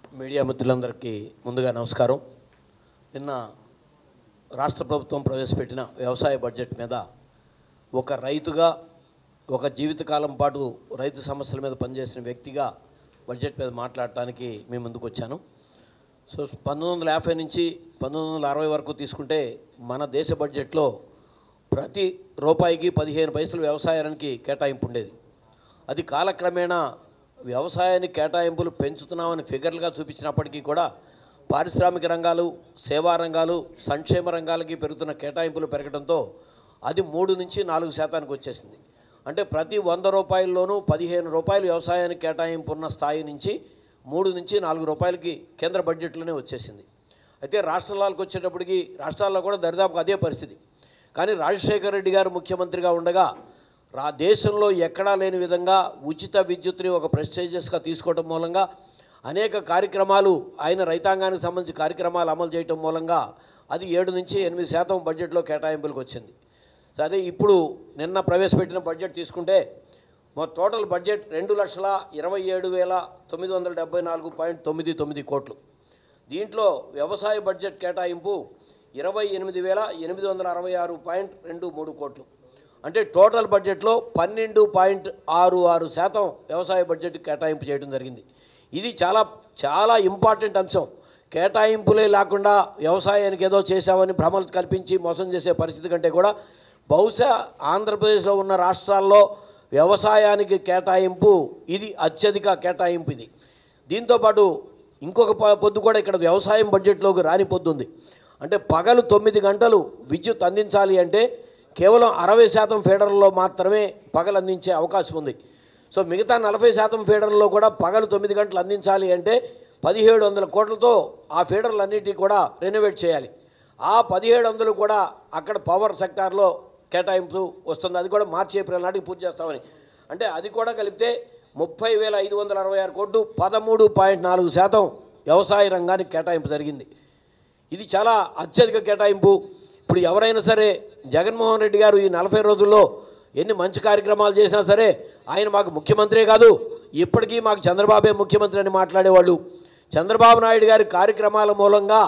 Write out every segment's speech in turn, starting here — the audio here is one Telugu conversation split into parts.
మీడియా మిత్రులందరికీ ముందుగా నమస్కారం నిన్న రాష్ట్ర ప్రభుత్వం ప్రవేశపెట్టిన వ్యవసాయ బడ్జెట్ మీద ఒక రైతుగా ఒక జీవితకాలం పాటు రైతు సమస్యల మీద పనిచేసిన వ్యక్తిగా బడ్జెట్ మీద మాట్లాడటానికి మీ ముందుకు వచ్చాను సో పంతొమ్మిది వందల యాభై నుంచి పంతొమ్మిది వందల అరవై వరకు తీసుకుంటే మన దేశ బడ్జెట్లో ప్రతి రూపాయికి పదిహేను పైసలు వ్యవసాయానికి కేటాయింపు ఉండేది అది కాలక్రమేణా వ్యవసాయానికి కేటాయింపులు పెంచుతున్నామని ఫిగర్లుగా చూపించినప్పటికీ కూడా పారిశ్రామిక రంగాలు సేవా రంగాలు సంక్షేమ రంగాలకి పెరుగుతున్న కేటాయింపులు పెరగడంతో అది మూడు నుంచి నాలుగు శాతానికి వచ్చేసింది అంటే ప్రతి వంద రూపాయల్లోనూ పదిహేను రూపాయలు వ్యవసాయానికి కేటాయింపు ఉన్న స్థాయి నుంచి మూడు నుంచి నాలుగు రూపాయలకి కేంద్ర బడ్జెట్లోనే వచ్చేసింది అయితే రాష్ట్రాలకు వచ్చేటప్పటికి రాష్ట్రాల్లో కూడా దరిదాపుకు అదే పరిస్థితి కానీ రాజశేఖర రెడ్డి గారు ముఖ్యమంత్రిగా ఉండగా రా దేశంలో ఎక్కడా లేని విధంగా ఉచిత విద్యుత్ని ఒక ప్రెస్టేజియస్గా తీసుకోవడం మూలంగా అనేక కార్యక్రమాలు ఆయన రైతాంగానికి సంబంధించి కార్యక్రమాలు అమలు చేయటం మూలంగా అది ఏడు నుంచి ఎనిమిది శాతం బడ్జెట్లో కేటాయింపులకు వచ్చింది సో అదే ఇప్పుడు నిన్న ప్రవేశపెట్టిన బడ్జెట్ తీసుకుంటే మా టోటల్ బడ్జెట్ రెండు లక్షల ఇరవై ఏడు వేల తొమ్మిది వందల డెబ్బై నాలుగు పాయింట్ తొమ్మిది తొమ్మిది కోట్లు దీంట్లో వ్యవసాయ బడ్జెట్ కేటాయింపు ఇరవై ఎనిమిది వేల ఎనిమిది వందల అరవై ఆరు పాయింట్ రెండు మూడు కోట్లు అంటే టోటల్ బడ్జెట్లో పన్నెండు పాయింట్ ఆరు ఆరు శాతం వ్యవసాయ బడ్జెట్ కేటాయింపు చేయడం జరిగింది ఇది చాలా చాలా ఇంపార్టెంట్ అంశం కేటాయింపులే లేకుండా వ్యవసాయానికి ఏదో చేశామని భ్రమలు కల్పించి మోసం చేసే పరిస్థితి కంటే కూడా బహుశా ఆంధ్రప్రదేశ్లో ఉన్న రాష్ట్రాల్లో వ్యవసాయానికి కేటాయింపు ఇది అత్యధిక కేటాయింపు ఇది దీంతోపాటు ఇంకొక ప- పొద్దు కూడా ఇక్కడ వ్యవసాయం బడ్జెట్లోకి రాని పొద్దు ఉంది అంటే పగలు తొమ్మిది గంటలు విద్యుత్ అందించాలి అంటే కేవలం అరవై శాతం ఫీడర్లలో మాత్రమే పగలు అందించే అవకాశం ఉంది సో మిగతా నలభై శాతం ఫీడర్లలో కూడా పగలు తొమ్మిది గంటలు అందించాలి అంటే పదిహేడు వందల కోట్లతో ఆ ఫీడర్లన్నిటికీ కూడా రెనోవేట్ చేయాలి ఆ పదిహేడు వందలు కూడా అక్కడ పవర్ సెక్టార్లో కేటాయింపు వస్తుంది అది కూడా మార్చి ఏప్రిల్ నాటికి పూర్తి చేస్తామని అంటే అది కూడా కలిపితే ముప్పై వేల ఐదు వందల అరవై ఆరు కోట్లు పదమూడు పాయింట్ నాలుగు శాతం వ్యవసాయ రంగానికి కేటాయింపు జరిగింది ఇది చాలా అత్యధిక కేటాయింపు ఇప్పుడు ఎవరైనా సరే జగన్మోహన్ రెడ్డి గారు ఈ నలభై రోజుల్లో ఎన్ని మంచి కార్యక్రమాలు చేసినా సరే ఆయన మాకు ముఖ్యమంత్రే కాదు ఇప్పటికీ మాకు చంద్రబాబే ముఖ్యమంత్రి అని మాట్లాడేవాళ్ళు చంద్రబాబు నాయుడు గారి కార్యక్రమాల మూలంగా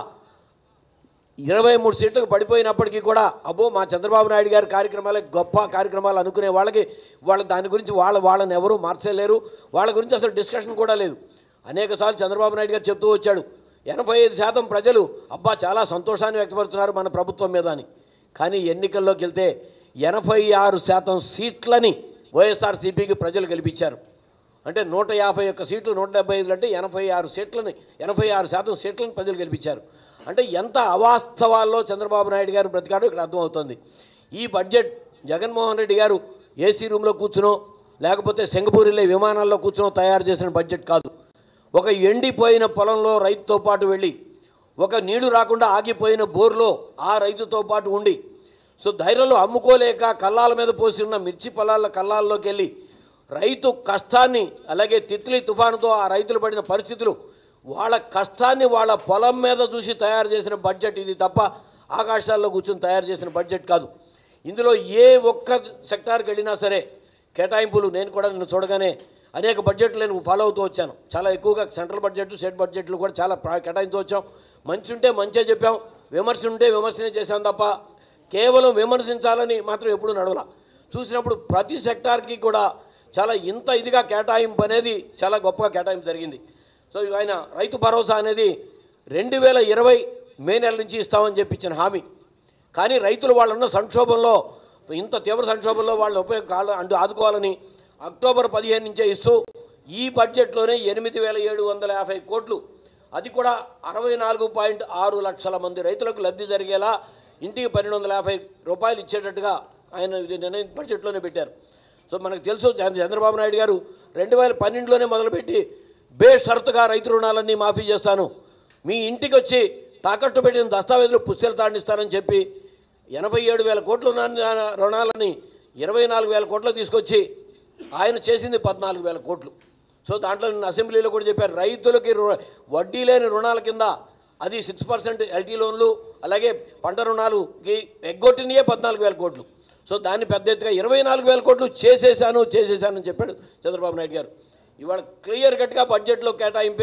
ఇరవై మూడు సీట్లకు పడిపోయినప్పటికీ కూడా అబ్బో మా చంద్రబాబు నాయుడు గారి కార్యక్రమాలే గొప్ప కార్యక్రమాలు అనుకునే వాళ్ళకి వాళ్ళ దాని గురించి వాళ్ళ వాళ్ళని ఎవరూ మార్చలేరు వాళ్ళ గురించి అసలు డిస్కషన్ కూడా లేదు అనేకసార్లు చంద్రబాబు నాయుడు గారు చెప్తూ వచ్చాడు ఎనభై ఐదు శాతం ప్రజలు అబ్బా చాలా సంతోషాన్ని వ్యక్తపరుస్తున్నారు మన ప్రభుత్వం మీద అని కానీ ఎన్నికల్లోకి వెళ్తే ఎనభై ఆరు శాతం సీట్లని వైఎస్ఆర్సీపీకి ప్రజలు గెలిపించారు అంటే నూట యాభై ఒక్క సీట్లు నూట డెబ్బై ఐదు అంటే ఎనభై ఆరు సీట్లని ఎనభై ఆరు శాతం సీట్లను ప్రజలు గెలిపించారు అంటే ఎంత అవాస్తవాల్లో చంద్రబాబు నాయుడు గారు బ్రతికాడో ఇక్కడ అర్థమవుతుంది ఈ బడ్జెట్ జగన్మోహన్ రెడ్డి గారు ఏసీ రూమ్లో కూర్చునో లేకపోతే సింగపూరిలో విమానాల్లో కూర్చునో తయారు చేసిన బడ్జెట్ కాదు ఒక ఎండిపోయిన పొలంలో రైతుతో పాటు వెళ్ళి ఒక నీళ్లు రాకుండా ఆగిపోయిన బోర్లో ఆ రైతుతో పాటు ఉండి సో ధైర్యంలో అమ్ముకోలేక కల్లాల మీద పోసి ఉన్న మిర్చి పొలాల కల్లాల్లోకి వెళ్ళి రైతు కష్టాన్ని అలాగే తిత్లీ తుఫానుతో ఆ రైతులు పడిన పరిస్థితులు వాళ్ళ కష్టాన్ని వాళ్ళ పొలం మీద చూసి తయారు చేసిన బడ్జెట్ ఇది తప్ప ఆకాశాల్లో కూర్చొని తయారు చేసిన బడ్జెట్ కాదు ఇందులో ఏ ఒక్క సెక్టార్కి వెళ్ళినా సరే కేటాయింపులు నేను కూడా నిన్ను చూడగానే అనేక బడ్జెట్లు నేను ఫాలో అవుతూ వచ్చాను చాలా ఎక్కువగా సెంట్రల్ బడ్జెట్ స్టేట్ బడ్జెట్లు కూడా చాలా ప్రా- కేటాయిస్తూ వచ్చాం మంచి ఉంటే మంచే చెప్పాం విమర్శ ఉంటే విమర్శనే చేశాం తప్ప కేవలం విమర్శించాలని మాత్రం ఎప్పుడూ నడవలా చూసినప్పుడు ప్రతి సెక్టార్కి కూడా చాలా ఇంత ఇదిగా కేటాయింపు అనేది చాలా గొప్పగా కేటాయింపు జరిగింది సో ఆయన రైతు భరోసా అనేది రెండు వేల ఇరవై మే నెల నుంచి ఇస్తామని చెప్పి ఇచ్చిన హామీ కానీ రైతులు వాళ్ళున్న సంక్షోభంలో ఇంత తీవ్ర సంక్షోభంలో వాళ్ళు ఉపయోగ అంటూ ఆదుకోవాలని అక్టోబర్ పదిహేను నుంచే ఇస్తూ ఈ బడ్జెట్లోనే ఎనిమిది వేల ఏడు వందల యాభై కోట్లు అది కూడా అరవై నాలుగు పాయింట్ ఆరు లక్షల మంది రైతులకు లబ్ధి జరిగేలా ఇంటికి పన్నెండు వందల యాభై రూపాయలు ఇచ్చేటట్టుగా ఆయన ఇది నిర్ణయం బడ్జెట్లోనే పెట్టారు సో మనకు తెలుసు చంద్ర- చంద్రబాబు నాయుడు గారు రెండు వేల పన్నెండులోనే మొదలుపెట్టి బేషరతుగా రైతు రుణాలన్నీ మాఫీ చేస్తాను మీ ఇంటికి వచ్చి తాకట్టు పెట్టిన దస్తావేజులు పుస్తకాలు తాండిస్తానని చెప్పి ఎనభై ఏడు వేల కోట్ల రుణాన్ని రుణాలని ఇరవై నాలుగు వేల కోట్లు తీసుకొచ్చి ఆయన చేసింది పద్నాలుగు వేల కోట్లు సో దాంట్లో నిన్న అసెంబ్లీలో కూడా చెప్పారు రైతులకి రు- వడ్డీ లేని రుణాల కింద అది సిక్స్ పర్సెంట్ ఎల్టీ లోన్లు అలాగే పంట రుణాలుకి ఎగ్గొట్టినయే పద్నాలుగు వేల కోట్లు సో దాన్ని పెద్ద ఎత్తుగా ఇరవై నాలుగు వేల కోట్లు చేసేశాను చేసేశానని చెప్పాడు చంద్రబాబు నాయుడు గారు ఇవాళ క్లియర్ కట్గా బడ్జెట్లో కేటాయింపే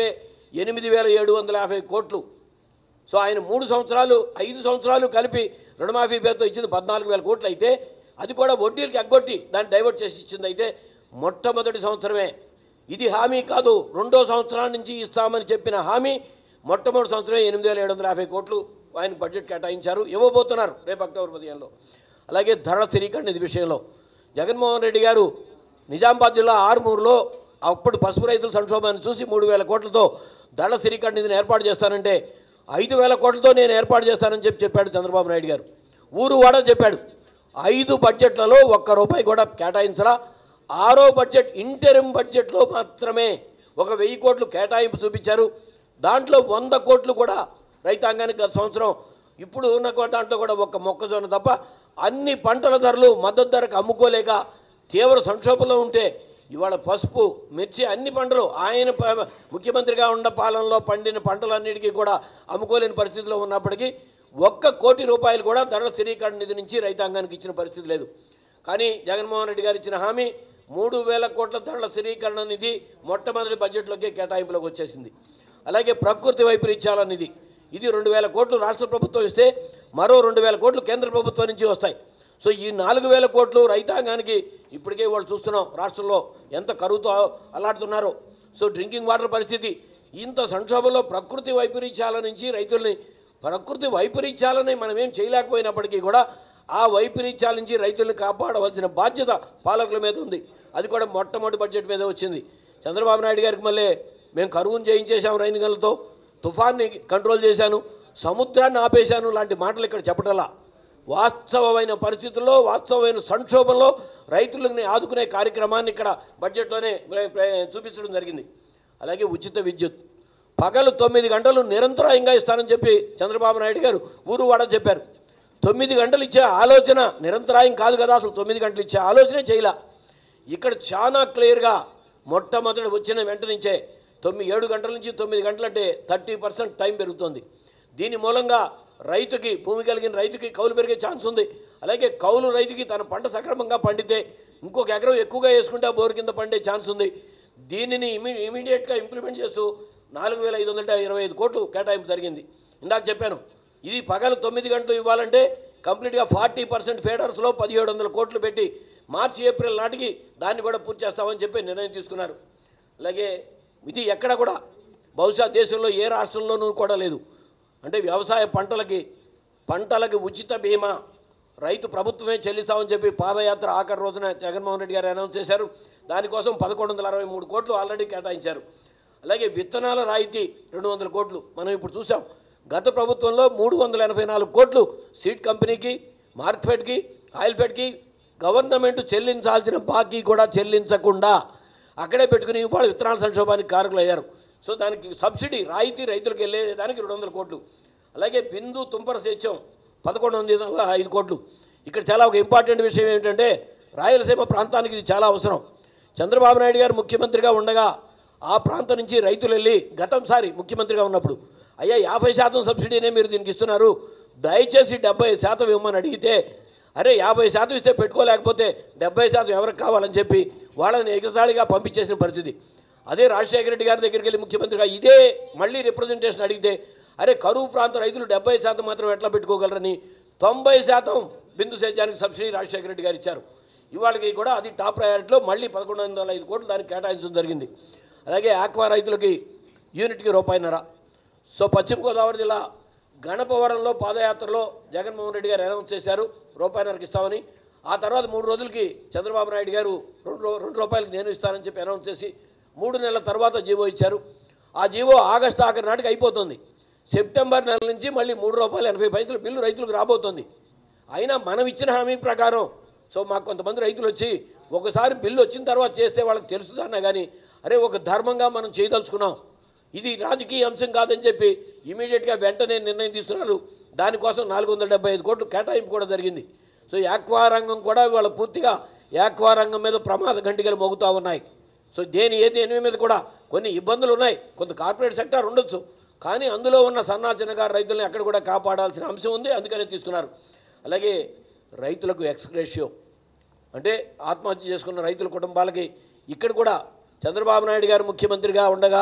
ఎనిమిది వేల ఏడు వందల యాభై కోట్లు సో ఆయన మూడు సంవత్సరాలు ఐదు సంవత్సరాలు కలిపి రుణమాఫీ పేరుతో ఇచ్చింది పద్నాలుగు వేల కోట్లు అయితే అది కూడా వడ్డీలకి ఎగ్గొట్టి దాన్ని డైవర్ట్ చేసి ఇచ్చింది అయితే మొట్టమొదటి సంవత్సరమే ఇది హామీ కాదు రెండో సంవత్సరం నుంచి ఇస్తామని చెప్పిన హామీ మొట్టమొదటి సంవత్సరమే ఎనిమిది వేల ఏడు వందల యాభై కోట్లు ఆయన బడ్జెట్ కేటాయించారు ఇవ్వబోతున్నారు రేపు అక్టోబర్ పదిహేనులో అలాగే ధరల స్థిరీకరణ నిధి విషయంలో జగన్మోహన్ రెడ్డి గారు నిజామాబాద్ జిల్లా ఆరుమూరులో అప్పుడు పసుపు రైతుల సంక్షోభాన్ని చూసి మూడు వేల కోట్లతో ధరల స్థిరీకరణ నిధిని ఏర్పాటు చేస్తానంటే ఐదు వేల కోట్లతో నేను ఏర్పాటు చేస్తానని చెప్పి చెప్పాడు చంద్రబాబు నాయుడు గారు ఊరు వాడ చెప్పాడు ఐదు బడ్జెట్లలో ఒక్క రూపాయి కూడా కేటాయించరా ఆరో బడ్జెట్ ఇంటరిం బడ్జెట్లో మాత్రమే ఒక వెయ్యి కోట్లు కేటాయింపు చూపించారు దాంట్లో వంద కోట్లు కూడా రైతాంగానికి గత సంవత్సరం ఇప్పుడు ఉన్న కో- దాంట్లో కూడా ఒక్క మొక్కజొన్న తప్ప అన్ని పంటల ధరలు మద్దతు ధరకు అమ్ముకోలేక తీవ్ర సంక్షోభంలో ఉంటే ఇవాళ పసుపు మిర్చి అన్ని పంటలు ఆయన ప- ముఖ్యమంత్రిగా ఉన్న పాలనలో పండిన పంటలన్నిటికీ కూడా అమ్ముకోలేని పరిస్థితిలో ఉన్నప్పటికీ ఒక్క కోటి రూపాయలు కూడా ధరల స్థిరీకరణ నిధి నుంచి రైతాంగానికి ఇచ్చిన పరిస్థితి లేదు కానీ జగన్మోహన్ రెడ్డి గారు ఇచ్చిన హామీ మూడు వేల కోట్ల ధరల స్థిరీకరణ నిధి మొట్టమొదటి బడ్జెట్లోకే కేటాయింపులోకి వచ్చేసింది అలాగే ప్రకృతి వైపరీత్యాల నిధి ఇది రెండు వేల కోట్లు రాష్ట్ర ప్రభుత్వం ఇస్తే మరో రెండు వేల కోట్లు కేంద్ర ప్రభుత్వం నుంచి వస్తాయి సో ఈ నాలుగు వేల కోట్లు రైతాంగానికి ఇప్పటికే వాళ్ళు చూస్తున్నాం రాష్ట్రంలో ఎంత కరువుతో అల్లాడుతున్నారో సో డ్రింకింగ్ వాటర్ పరిస్థితి ఇంత సంక్షోభంలో ప్రకృతి వైపరీత్యాల నుంచి రైతుల్ని ప్రకృతి వైపరీత్యాలని మనం ఏం చేయలేకపోయినప్పటికీ కూడా ఆ వైపరీత్యాల నుంచి రైతుల్ని కాపాడవలసిన బాధ్యత పాలకుల మీద ఉంది అది కూడా మొట్టమొదటి బడ్జెట్ మీద వచ్చింది చంద్రబాబు నాయుడు గారికి మళ్ళీ మేము కరువును జయించేశాం రైతులతో తుఫాన్ని కంట్రోల్ చేశాను సముద్రాన్ని ఆపేశాను లాంటి మాటలు ఇక్కడ చెప్పటలా వాస్తవమైన పరిస్థితుల్లో వాస్తవమైన సంక్షోభంలో రైతులని ఆదుకునే కార్యక్రమాన్ని ఇక్కడ బడ్జెట్లోనే ప్ర- ప్ర- చూపించడం జరిగింది అలాగే ఉచిత విద్యుత్ పగలు తొమ్మిది గంటలు నిరంతరాయంగా ఇస్తానని చెప్పి చంద్రబాబు నాయుడు గారు ఊరు వాడ చెప్పారు తొమ్మిది గంటలు ఇచ్చే ఆలోచన నిరంతరాయం కాదు కదా అసలు తొమ్మిది గంటలు ఇచ్చే ఆలోచనే చేయలే ఇక్కడ చాలా క్లియర్గా మొట్టమొదటి వచ్చిన వెంట నుంచే తొమ్మిది ఏడు గంటల నుంచి తొమ్మిది గంటలంటే థర్టీ పర్సెంట్ టైం పెరుగుతుంది దీని మూలంగా రైతుకి భూమి కలిగిన రైతుకి కౌలు పెరిగే ఛాన్స్ ఉంది అలాగే కౌలు రైతుకి తన పంట సక్రమంగా పండితే ఇంకొక ఎకరం ఎక్కువగా వేసుకుంటే ఆ బోరు కింద పండే ఛాన్స్ ఉంది దీనిని ఇమీ ఇమీడియట్గా ఇంప్లిమెంట్ చేస్తూ నాలుగు వేల ఐదు వందల ఇరవై ఐదు కోట్లు కేటాయింపు జరిగింది ఇందాక చెప్పాను ఇది పగలు తొమ్మిది గంటలు ఇవ్వాలంటే కంప్లీట్గా ఫార్టీ పర్సెంట్ ఫేడర్స్లో పదిహేడు వందల కోట్లు పెట్టి మార్చి ఏప్రిల్ నాటికి దాన్ని కూడా పూర్తి చేస్తామని చెప్పి నిర్ణయం తీసుకున్నారు అలాగే ఇది ఎక్కడ కూడా బహుశా దేశంలో ఏ రాష్ట్రంలోనూ కూడా లేదు అంటే వ్యవసాయ పంటలకి పంటలకి ఉచిత బీమా రైతు ప్రభుత్వమే చెల్లిస్తామని చెప్పి పాదయాత్ర ఆఖరి రోజున జగన్మోహన్ రెడ్డి గారు అనౌన్స్ చేశారు దానికోసం పదకొండు వందల అరవై మూడు కోట్లు ఆల్రెడీ కేటాయించారు అలాగే విత్తనాల రాయితీ రెండు వందల కోట్లు మనం ఇప్పుడు చూసాం గత ప్రభుత్వంలో మూడు వందల ఎనభై నాలుగు కోట్లు సీడ్ కంపెనీకి మార్క్ఫెడ్కి ఆయిల్ఫెడ్కి గవర్నమెంట్ చెల్లించాల్సిన బాకీ కూడా చెల్లించకుండా అక్కడే పెట్టుకుని ఇవాళ విత్తనాల సంక్షోభానికి కారకులు అయ్యారు సో దానికి సబ్సిడీ రాయితీ రైతులకు వెళ్ళే దానికి రెండు వందల కోట్లు అలాగే బిందు తుంపర స్వేచ్ఛం పదకొండు వందల ఐదు కోట్లు ఇక్కడ చాలా ఒక ఇంపార్టెంట్ విషయం ఏంటంటే రాయలసీమ ప్రాంతానికి ఇది చాలా అవసరం చంద్రబాబు నాయుడు గారు ముఖ్యమంత్రిగా ఉండగా ఆ ప్రాంతం నుంచి రైతులు వెళ్ళి గతంసారి ముఖ్యమంత్రిగా ఉన్నప్పుడు అయ్యా యాభై శాతం సబ్సిడీనే మీరు దీనికి ఇస్తున్నారు దయచేసి డెబ్బై శాతం ఇవ్వమని అడిగితే అరే యాభై శాతం ఇస్తే పెట్టుకోలేకపోతే డెబ్బై శాతం ఎవరికి కావాలని చెప్పి వాళ్ళని ఎగతాళిగా పంపించేసిన పరిస్థితి అదే రాజశేఖర రెడ్డి గారి దగ్గరికి వెళ్ళి ముఖ్యమంత్రిగా ఇదే మళ్ళీ రిప్రజెంటేషన్ అడిగితే అరే కరువు ప్రాంత రైతులు డెబ్బై శాతం మాత్రం ఎట్లా పెట్టుకోగలరని తొంభై శాతం బిందు సేద్యానికి సబ్సిడీ రాజశేఖర రెడ్డి గారు ఇచ్చారు ఇవాళకి కూడా అది టాప్ ప్రయారిటీలో మళ్ళీ పదకొండు వందల ఐదు కోట్లు దానికి కేటాయించడం జరిగింది అలాగే ఆక్వా రైతులకి యూనిట్కి రూపాయిన్నర సో పశ్చిమ గోదావరి జిల్లా గణపవరంలో పాదయాత్రలో జగన్మోహన్ రెడ్డి గారు అనౌన్స్ చేశారు రూపాయిన్నరకి ఇస్తామని ఆ తర్వాత మూడు రోజులకి చంద్రబాబు నాయుడు గారు రెండు రూ- రెండు రూపాయలకి నేను ఇస్తానని చెప్పి అనౌన్స్ చేసి మూడు నెలల తర్వాత జీవో ఇచ్చారు ఆ జీవో ఆగస్టు ఆఖరి నాటికి అయిపోతుంది సెప్టెంబర్ నెల నుంచి మళ్ళీ మూడు రూపాయలు ఎనభై పైసలు బిల్లు రైతులకు రాబోతుంది అయినా మనం ఇచ్చిన హామీ ప్రకారం సో మాకు కొంతమంది రైతులు వచ్చి ఒకసారి బిల్లు వచ్చిన తర్వాత చేస్తే వాళ్ళకి తెలుస్తుందన్నా కానీ అరే ఒక ధర్మంగా మనం చేయదలుచుకున్నాం ఇది రాజకీయ అంశం కాదని చెప్పి ఇమీడియట్గా వెంటనే నిర్ణయం తీసుకున్నారు దానికోసం నాలుగు వందల డెబ్బై ఐదు కోట్లు కేటాయింపు కూడా జరిగింది సో యాక్వా రంగం కూడా ఇవాళ పూర్తిగా యాక్వా రంగం మీద ప్రమాద గంటికలు మోగుతూ ఉన్నాయి సో దేని ఏ దేని మీద కూడా కొన్ని ఇబ్బందులు ఉన్నాయి కొంత కార్పొరేట్ సెక్టార్ ఉండొచ్చు కానీ అందులో ఉన్న సన్నా చిన్నగారు రైతుల్ని అక్కడ కూడా కాపాడాల్సిన అంశం ఉంది అందుకనే తీసుకున్నారు అలాగే రైతులకు ఎక్స్గ్రేషియో అంటే ఆత్మహత్య చేసుకున్న రైతుల కుటుంబాలకి ఇక్కడ కూడా చంద్రబాబు నాయుడు గారు ముఖ్యమంత్రిగా ఉండగా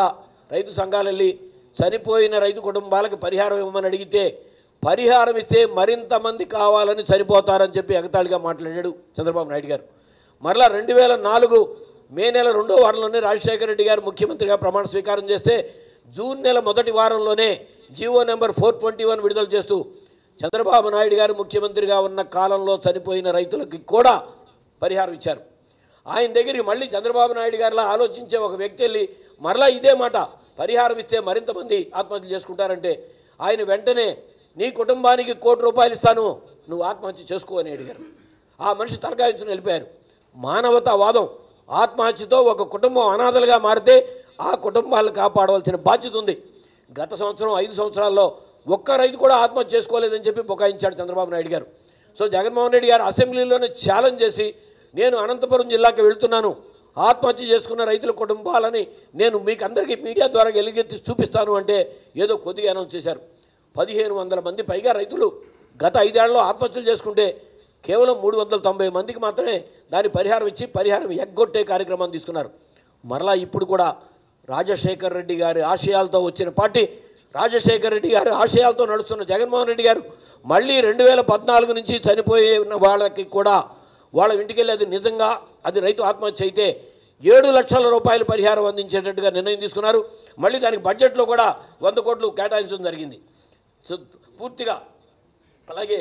రైతు సంఘాలు వెళ్ళి చనిపోయిన రైతు కుటుంబాలకు పరిహారం ఇవ్వమని అడిగితే పరిహారం ఇస్తే మరింత మంది కావాలని చనిపోతారని చెప్పి ఎగతాళిగా మాట్లాడాడు చంద్రబాబు నాయుడు గారు మరలా రెండు వేల నాలుగు మే నెల రెండో వారంలోనే రాజశేఖర రెడ్డి గారు ముఖ్యమంత్రిగా ప్రమాణ స్వీకారం చేస్తే జూన్ నెల మొదటి వారంలోనే GO number four twenty one విడుదల చేస్తూ చంద్రబాబు నాయుడు గారు ముఖ్యమంత్రిగా ఉన్న కాలంలో చనిపోయిన రైతులకి కూడా పరిహారం ఇచ్చారు ఆయన దగ్గరికి మళ్ళీ చంద్రబాబు నాయుడు గారిలా ఆలోచించే ఒక వ్యక్తి వెళ్ళి మరలా ఇదే మాట పరిహారం ఇస్తే మరింత మంది ఆత్మహత్య చేసుకుంటారంటే ఆయన వెంటనే నీ కుటుంబానికి కోటి రూపాయలు ఇస్తాను నువ్వు ఆత్మహత్య చేసుకో అని అడిగారు ఆ మనిషి తలకాయించుని వెళ్ళిపోయారు మానవతావాదం ఆత్మహత్యతో ఒక కుటుంబం అనాథలుగా మారితే ఆ కుటుంబాలను కాపాడవలసిన బాధ్యత ఉంది గత సంవత్సరం ఐదు సంవత్సరాల్లో ఒక్క రైతు కూడా ఆత్మహత్య చేసుకోలేదని చెప్పి బుకాయించాడు చంద్రబాబు నాయుడు గారు సో జగన్మోహన్ రెడ్డి గారు అసెంబ్లీలోనే ఛాలెంజ్ చేసి నేను అనంతపురం జిల్లాకి వెళ్తున్నాను ఆత్మహత్య చేసుకున్న రైతుల కుటుంబాలని నేను మీకు అందరికీ మీడియా ద్వారా ఎలుగెత్తి చూపిస్తాను అంటే ఏదో కొద్దిగా అనౌన్స్ చేశారు పదిహేను వందల మంది పైగా రైతులు గత ఐదేళ్లలో ఆత్మహత్యలు చేసుకుంటే కేవలం మూడు వందల తొంభై మందికి మాత్రమే దాని పరిహారం ఇచ్చి పరిహారం ఎగ్గొట్టే కార్యక్రమాన్ని తీసుకున్నారు మరలా ఇప్పుడు కూడా రాజశేఖర్ రెడ్డి గారి ఆశయాలతో వచ్చిన పార్టీ రాజశేఖర్ రెడ్డి గారి ఆశయాలతో నడుస్తున్న జగన్మోహన్ రెడ్డి గారు మళ్ళీ రెండు వేల పద్నాలుగు నుంచి చనిపోయిన వాళ్ళకి కూడా వాళ్ళ ఇంటికి వెళ్ళి అది నిజంగా అది రైతు ఆత్మహత్య అయితే ఏడు లక్షల రూపాయల పరిహారం అందించేటట్టుగా నిర్ణయం తీసుకున్నారు మళ్ళీ దానికి బడ్జెట్లో కూడా వంద కోట్లు కేటాయించడం జరిగింది సో పూర్తిగా అలాగే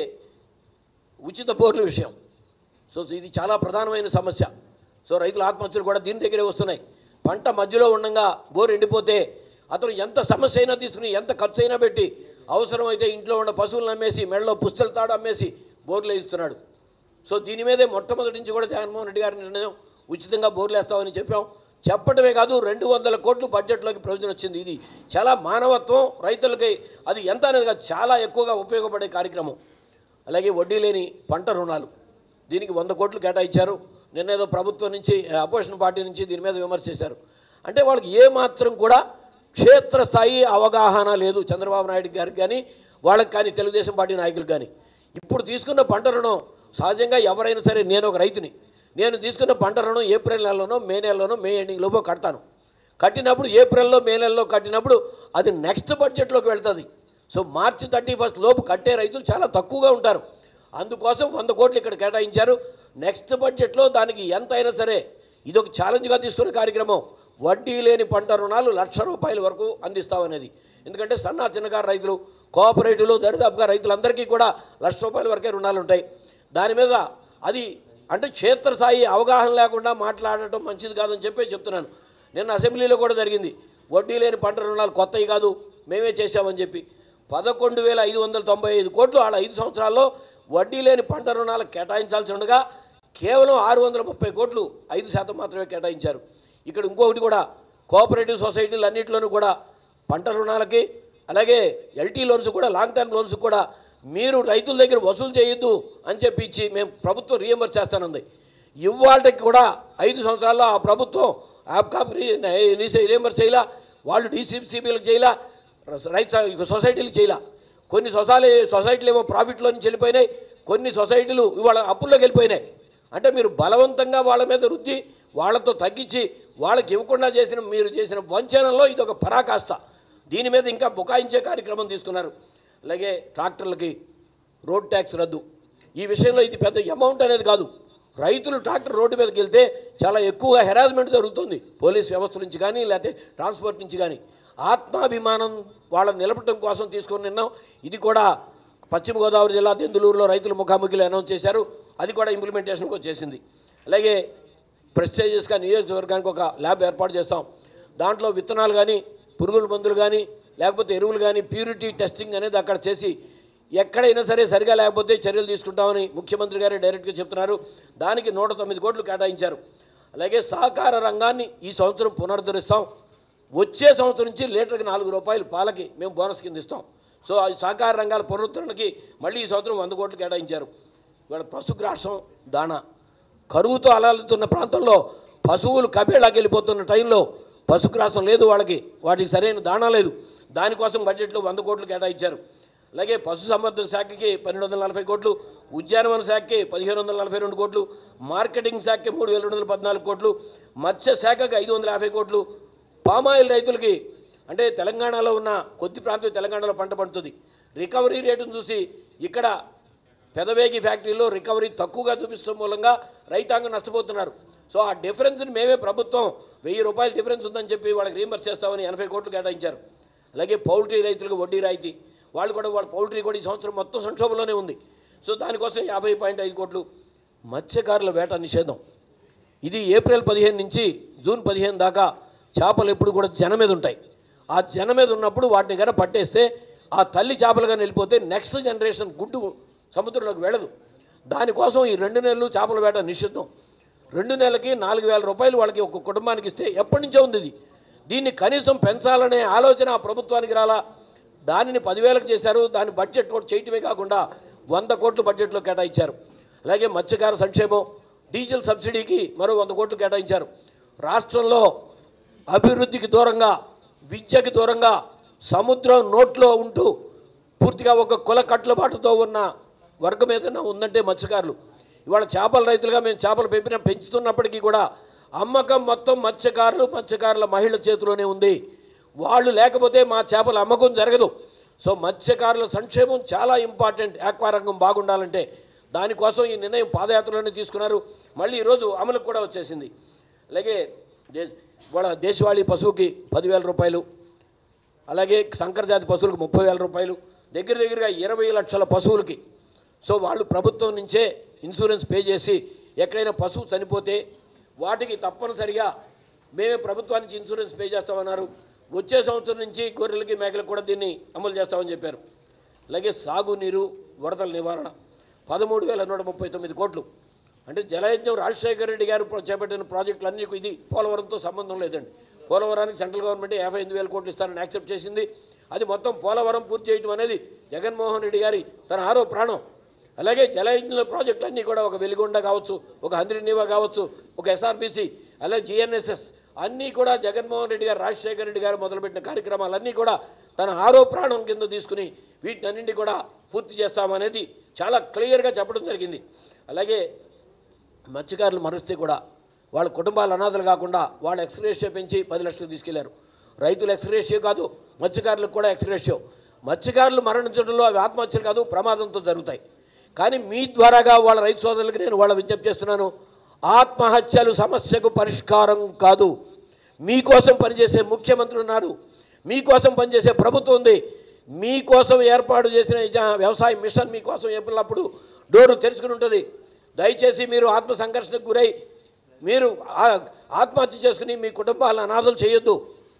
ఉచిత బోర్ల విషయం సో ఇది చాలా ప్రధానమైన సమస్య సో రైతుల ఆత్మహత్యలు కూడా దీని దగ్గరే వస్తున్నాయి పంట మధ్యలో ఉండగా బోర్ ఎండిపోతే అతను ఎంత సమస్య అయినా తీసుకుని ఎంత ఖర్చు అయినా పెట్టి అవసరమైతే ఇంట్లో ఉన్న పశువులను అమ్మేసి మెడలో పుస్తల తాడు అమ్మేసి బోర్లు వేయిస్తున్నాడు సో దీని మీదే మొట్టమొదటి నుంచి కూడా జగన్మోహన్ రెడ్డి గారి నిర్ణయం ఉచితంగా బోర్లు వేస్తామని చెప్పాం చెప్పడమే కాదు రెండు వందల కోట్లు బడ్జెట్లోకి ప్రయోజనం వచ్చింది ఇది చాలా మానవత్వం రైతులకి అది ఎంత అనేది కాదు, చాలా ఎక్కువగా ఉపయోగపడే కార్యక్రమం అలాగే వడ్డీ లేని పంట రుణాలు దీనికి వంద కోట్లు కేటాయించారు నిన్నేదో ప్రభుత్వం నుంచి అపోజిషన్ పార్టీ నుంచి దీని మీద విమర్శ చేశారు అంటే వాళ్ళకి ఏ మాత్రం కూడా క్షేత్రస్థాయి అవగాహన లేదు చంద్రబాబు నాయుడు గారికి కానీ వాళ్ళకి కానీ తెలుగుదేశం పార్టీ నాయకులకు కానీ ఇప్పుడు తీసుకున్న పంట రుణం సహజంగా ఎవరైనా సరే నేను ఒక రైతుని నేను తీసుకున్న పంట రుణం ఏప్రిల్ నెలలోనో మే నెలలోనో మే ఎండింగ్ లోపో కడతాను కట్టినప్పుడు ఏప్రిల్లో మే నెలలో కట్టినప్పుడు అది నెక్స్ట్ బడ్జెట్లోకి వెళ్తుంది సో మార్చి థర్టీ ఫస్ట్ లోపు కట్టే రైతులు చాలా తక్కువగా ఉంటారు అందుకోసం వంద కోట్లు ఇక్కడ కేటాయించారు నెక్స్ట్ బడ్జెట్లో దానికి ఎంత అయినా సరే ఇది ఒక ఛాలెంజ్గా తీసుకున్న కార్యక్రమం వడ్డీ లేని పంట రుణాలు లక్ష రూపాయల వరకు అందిస్తామనేది ఎందుకంటే సన్న చిన్నకారు రైతులు కోఆపరేటివ్లు దరిదాపుగా రైతులందరికీ కూడా లక్ష రూపాయల వరకే రుణాలు ఉంటాయి దాని మీద అది అంటే క్షేత్రస్థాయి అవగాహన లేకుండా మాట్లాడటం మంచిది కాదని చెప్పి చెప్తున్నాను నిన్న అసెంబ్లీలో కూడా జరిగింది వడ్డీ లేని పంట రుణాలు కొత్తవి కాదు మేమే చేశామని చెప్పి పదకొండు వేల ఐదు వందల తొంభై ఐదు కోట్లు ఆడ ఐదు సంవత్సరాల్లో వడ్డీ లేని పంట రుణాలకు కేటాయించాల్సి ఉండగా కేవలం ఆరు వందల ముప్పై కోట్లు ఐదు శాతం మాత్రమే కేటాయించారు ఇక్కడ ఇంకొకటి కూడా కోఆపరేటివ్ సొసైటీలు అన్నింటిలోనూ కూడా పంట రుణాలకి అలాగే ఎల్టీ లోన్స్ కూడా లాంగ్ టర్మ్ లోన్స్ కూడా మీరు రైతుల దగ్గర వసూలు చేయొద్దు అని చెప్పి ఇచ్చి మేము ప్రభుత్వం రీఎంబర్స్ చేస్తానంది ఇవాళకి కూడా ఐదు సంవత్సరాల్లో ఆ ప్రభుత్వం యాప్కాప్ రీఎంబర్స్ చేయాల వాళ్ళు డీసీసీబీలకు చేయాల రైతు సొసైటీలకు చేయాల కొన్ని సొసైటీ సొసైటీలు ఏమో ప్రాఫిట్లో నుంచి వెళ్ళిపోయినాయి కొన్ని సొసైటీలు ఇవాళ అప్పుల్లోకి వెళ్ళిపోయినాయి అంటే మీరు బలవంతంగా వాళ్ళ మీద రుద్ది వాళ్ళతో తగ్గించి వాళ్ళకి ఇవ్వకుండా చేసిన మీరు చేసిన వంచనలో ఇది ఒక పరాకాష్ట దీని మీద ఇంకా బుకాయించే కార్యక్రమం తీసుకున్నారు అలాగే ట్రాక్టర్లకి రోడ్ ట్యాక్స్ రద్దు ఈ విషయంలో ఇది పెద్ద అమౌంట్ అనేది కాదు రైతులు ట్రాక్టర్ రోడ్డు మీదకి వెళ్తే చాలా ఎక్కువగా హెరాస్మెంట్ జరుగుతుంది పోలీస్ వ్యవస్థ నుంచి కానీ లేకపోతే ట్రాన్స్పోర్ట్ నుంచి కానీ ఆత్మాభిమానం వాళ్ళని నిలపడం కోసం తీసుకొని నిన్నాం ఇది కూడా పశ్చిమ గోదావరి జిల్లా దెందులూరులో రైతుల ముఖాముఖిలో అనౌన్స్ చేశారు అది కూడా ఇంప్లిమెంటేషన్కి వచ్చేసింది అలాగే ప్రెస్టేజియస్గా నియోజకవర్గానికి ఒక ల్యాబ్ ఏర్పాటు చేస్తాం దాంట్లో విత్తనాలు కానీ పురుగుల మందులు కానీ లేకపోతే ఎరువులు కానీ ప్యూరిటీ టెస్టింగ్ అనేది అక్కడ చేసి ఎక్కడైనా సరే సరిగా లేకపోతే చర్యలు తీసుకుంటామని ముఖ్యమంత్రి గారు డైరెక్ట్గా చెప్తున్నారు దానికి నూట తొమ్మిది కోట్లు కేటాయించారు అలాగే సహకార రంగాన్ని ఈ సంవత్సరం పునరుద్ధరిస్తాం వచ్చే సంవత్సరం నుంచి లీటర్కి నాలుగు రూపాయలు పాలకి మేము బోనస్ కింద ఇస్తాం సో అది సహకార రంగాల పునరుద్ధరణకి మళ్ళీ ఈ సంవత్సరం వంద కోట్లు కేటాయించారు ఇవాళ పశుగ్రాసం దాణా కరువుతో అలలుతున్న ప్రాంతంలో పశువులు కబేళాకి వెళ్ళిపోతున్న టైంలో పశుగ్రాసం లేదు వాళ్ళకి వాటికి సరైన దాణా లేదు దానికోసం బడ్జెట్లో వంద కోట్లు కేటాయించారు అలాగే పశు సంవర్ధన శాఖకి పన్నెండు వందల నలభై కోట్లు ఉద్యానవన శాఖకి పదిహేను వందల నలభై రెండు కోట్లు మార్కెటింగ్ శాఖకి మూడు వేల రెండు వందల పద్నాలుగు కోట్లు మత్స్య శాఖకి ఐదు వందల యాభై కోట్లు పామాయిల్ రైతులకి అంటే తెలంగాణలో ఉన్న కొద్ది ప్రాంతం తెలంగాణలో పంట పండుతుంది రికవరీ రేటును చూసి ఇక్కడ పెదవేగి ఫ్యాక్టరీలో రికవరీ తక్కువగా చూపిస్తున్న మూలంగా రైతాంగం నష్టపోతున్నారు సో ఆ డిఫరెన్స్ని మేమే ప్రభుత్వం వెయ్యి రూపాయల డిఫరెన్స్ ఉందని చెప్పి వాళ్ళకి రీంబర్స్ చేస్తామని ఎనభై కోట్లు కేటాయించారు అలాగే పౌల్ట్రీ రైతులకు వడ్డీ రాయితీ వాళ్ళు కూడా వాళ్ళ పౌల్ట్రీ కూడా ఈ సంవత్సరం మొత్తం సంక్షోభంలోనే ఉంది సో దానికోసం యాభై పాయింట్ ఐదు కోట్లు మత్స్యకారుల వేట నిషేధం ఇది ఏప్రిల్ పదిహేను నుంచి జూన్ పదిహేను దాకా చేపలు ఎప్పుడు కూడా జన మీద ఉంటాయి ఆ జన మీద ఉన్నప్పుడు వాటిని కనుక పట్టేస్తే ఆ తల్లి చేపలుగా వెళ్ళిపోతే నెక్స్ట్ జనరేషన్ గుడ్డు సముద్రంలోకి వెళ్ళదు దానికోసం ఈ రెండు నెలలు చేపల వేట నిషిద్ధం రెండు నెలలకి నాలుగు వేల రూపాయలు వాళ్ళకి ఒక కుటుంబానికి ఇస్తే ఎప్పటి నుంచో ఉంది ఇది దీన్ని కనీసం పెంచాలనే ఆలోచన ఆ ప్రభుత్వానికి రాలా దానిని పదివేలకు చేశారు దాని బడ్జెట్ కూడా చేయటమే కాకుండా వంద కోట్లు బడ్జెట్లో కేటాయించారు అలాగే మత్స్యకార సంక్షేమం డీజిల్ సబ్సిడీకి మరో వంద కోట్లు కేటాయించారు రాష్ట్రంలో అభివృద్ధికి దూరంగా విద్యకి దూరంగా సముద్రం నోట్లో ఉంటూ పూర్తిగా ఒక కుల కట్టుబాటుతో ఉన్న వర్గం ఏదైనా ఉందంటే మత్స్యకారులు ఇవాళ చేపల రైతులుగా మేము చేపలు పెంపిన పెంచుతున్నప్పటికీ కూడా అమ్మకం మొత్తం మత్స్యకారులు మత్స్యకారుల మహిళల చేతిలోనే ఉంది వాళ్ళు లేకపోతే మా చేపల అమ్మకం జరగదు సో మత్స్యకారుల సంక్షేమం చాలా ఇంపార్టెంట్ ఆక్వా రంగం బాగుండాలంటే దానికోసం ఈ నిర్ణయం పాదయాత్రలోనే తీసుకున్నారు మళ్ళీ ఈరోజు అమలుకు కూడా వచ్చేసింది అలాగే దే వాళ్ళ దేశవాళీ పశువుకి పదివేల రూపాయలు అలాగే సంకరజాతి పశువులకు ముప్పై వేల రూపాయలు దగ్గర దగ్గరగా ఇరవై లక్షల పశువులకి సో వాళ్ళు ప్రభుత్వం నుంచే ఇన్సూరెన్స్ పే చేసి ఎక్కడైనా పశువు చనిపోతే వాటికి తప్పనిసరిగా మేమే ప్రభుత్వానికి ఇన్సూరెన్స్ పే చేస్తామన్నారు వచ్చే సంవత్సరం నుంచి గొర్రెలకి మేకలకు కూడా దీన్ని అమలు చేస్తామని చెప్పారు అలాగే సాగునీరు వరదల నివారణ పదమూడు వేల నూట ముప్పై తొమ్మిది కోట్లు అంటే జలయజ్ఞం రాజశేఖర రెడ్డి గారు ప్ర- చేపట్టిన ప్రాజెక్టులన్నీ ఇది పోలవరంతో సంబంధం లేదండి పోలవరానికి సెంట్రల్ గవర్నమెంట్ యాభై ఎనిమిది వేల కోట్లు ఇస్తారని యాక్సెప్ట్ చేసింది అది మొత్తం పోలవరం పూర్తి చేయడం అనేది జగన్మోహన్ రెడ్డి గారి తన ఆరో ప్రాణం అలాగే జలయజ్ఞ ప్రాజెక్టులు అన్నీ కూడా ఒక వెలిగొండ కావచ్చు ఒక హంద్రినీవా కావచ్చు ఒక ఎస్ఆర్బీసీ అలాగే జిఎన్ఎస్ఎస్ అన్నీ కూడా జగన్మోహన్ రెడ్డి గారు రాజశేఖర రెడ్డి గారు మొదలుపెట్టిన కార్యక్రమాలన్నీ కూడా తన ఆరో ప్రాణం కింద తీసుకుని వీటినన్నింటి కూడా పూర్తి చేస్తామనేది చాలా క్లియర్గా చెప్పడం జరిగింది అలాగే మత్స్యకారులు మరిస్తే కూడా వాళ్ళ కుటుంబాలు అనాథలు కాకుండా వాళ్ళ ఎక్స్గ్రేషియో పెంచి పది లక్షలు తీసుకెళ్లారు రైతులు ఎక్స్గ్రేషియో కాదు మత్స్యకారులకు కూడా ఎక్స్గ్రేషియో మత్స్యకారులు మరణించడంలో అవి ఆత్మహత్యలు కాదు ప్రమాదంతో జరుగుతాయి కానీ మీ ద్వారాగా వాళ్ళ రైతు సోదరులకి నేను వాళ్ళ విజ్ఞప్తి చేస్తున్నాను ఆత్మహత్యలు సమస్యకు పరిష్కారం కాదు మీకోసం పనిచేసే ముఖ్యమంత్రి ఉన్నారు మీకోసం పనిచేసే ప్రభుత్వం ఉంది మీకోసం ఏర్పాటు చేసిన ఈ జా- వ్యవసాయ మిషన్ మీకోసం ఎప్పుడప్పుడు డోరు తెరుచుకుని ఉంటుంది దయచేసి మీరు ఆత్మ సంఘర్షణకు గురై మీరు ఆ- ఆత్మహత్య చేసుకుని మీ కుటుంబాలను అనాథలు చేయొద్దు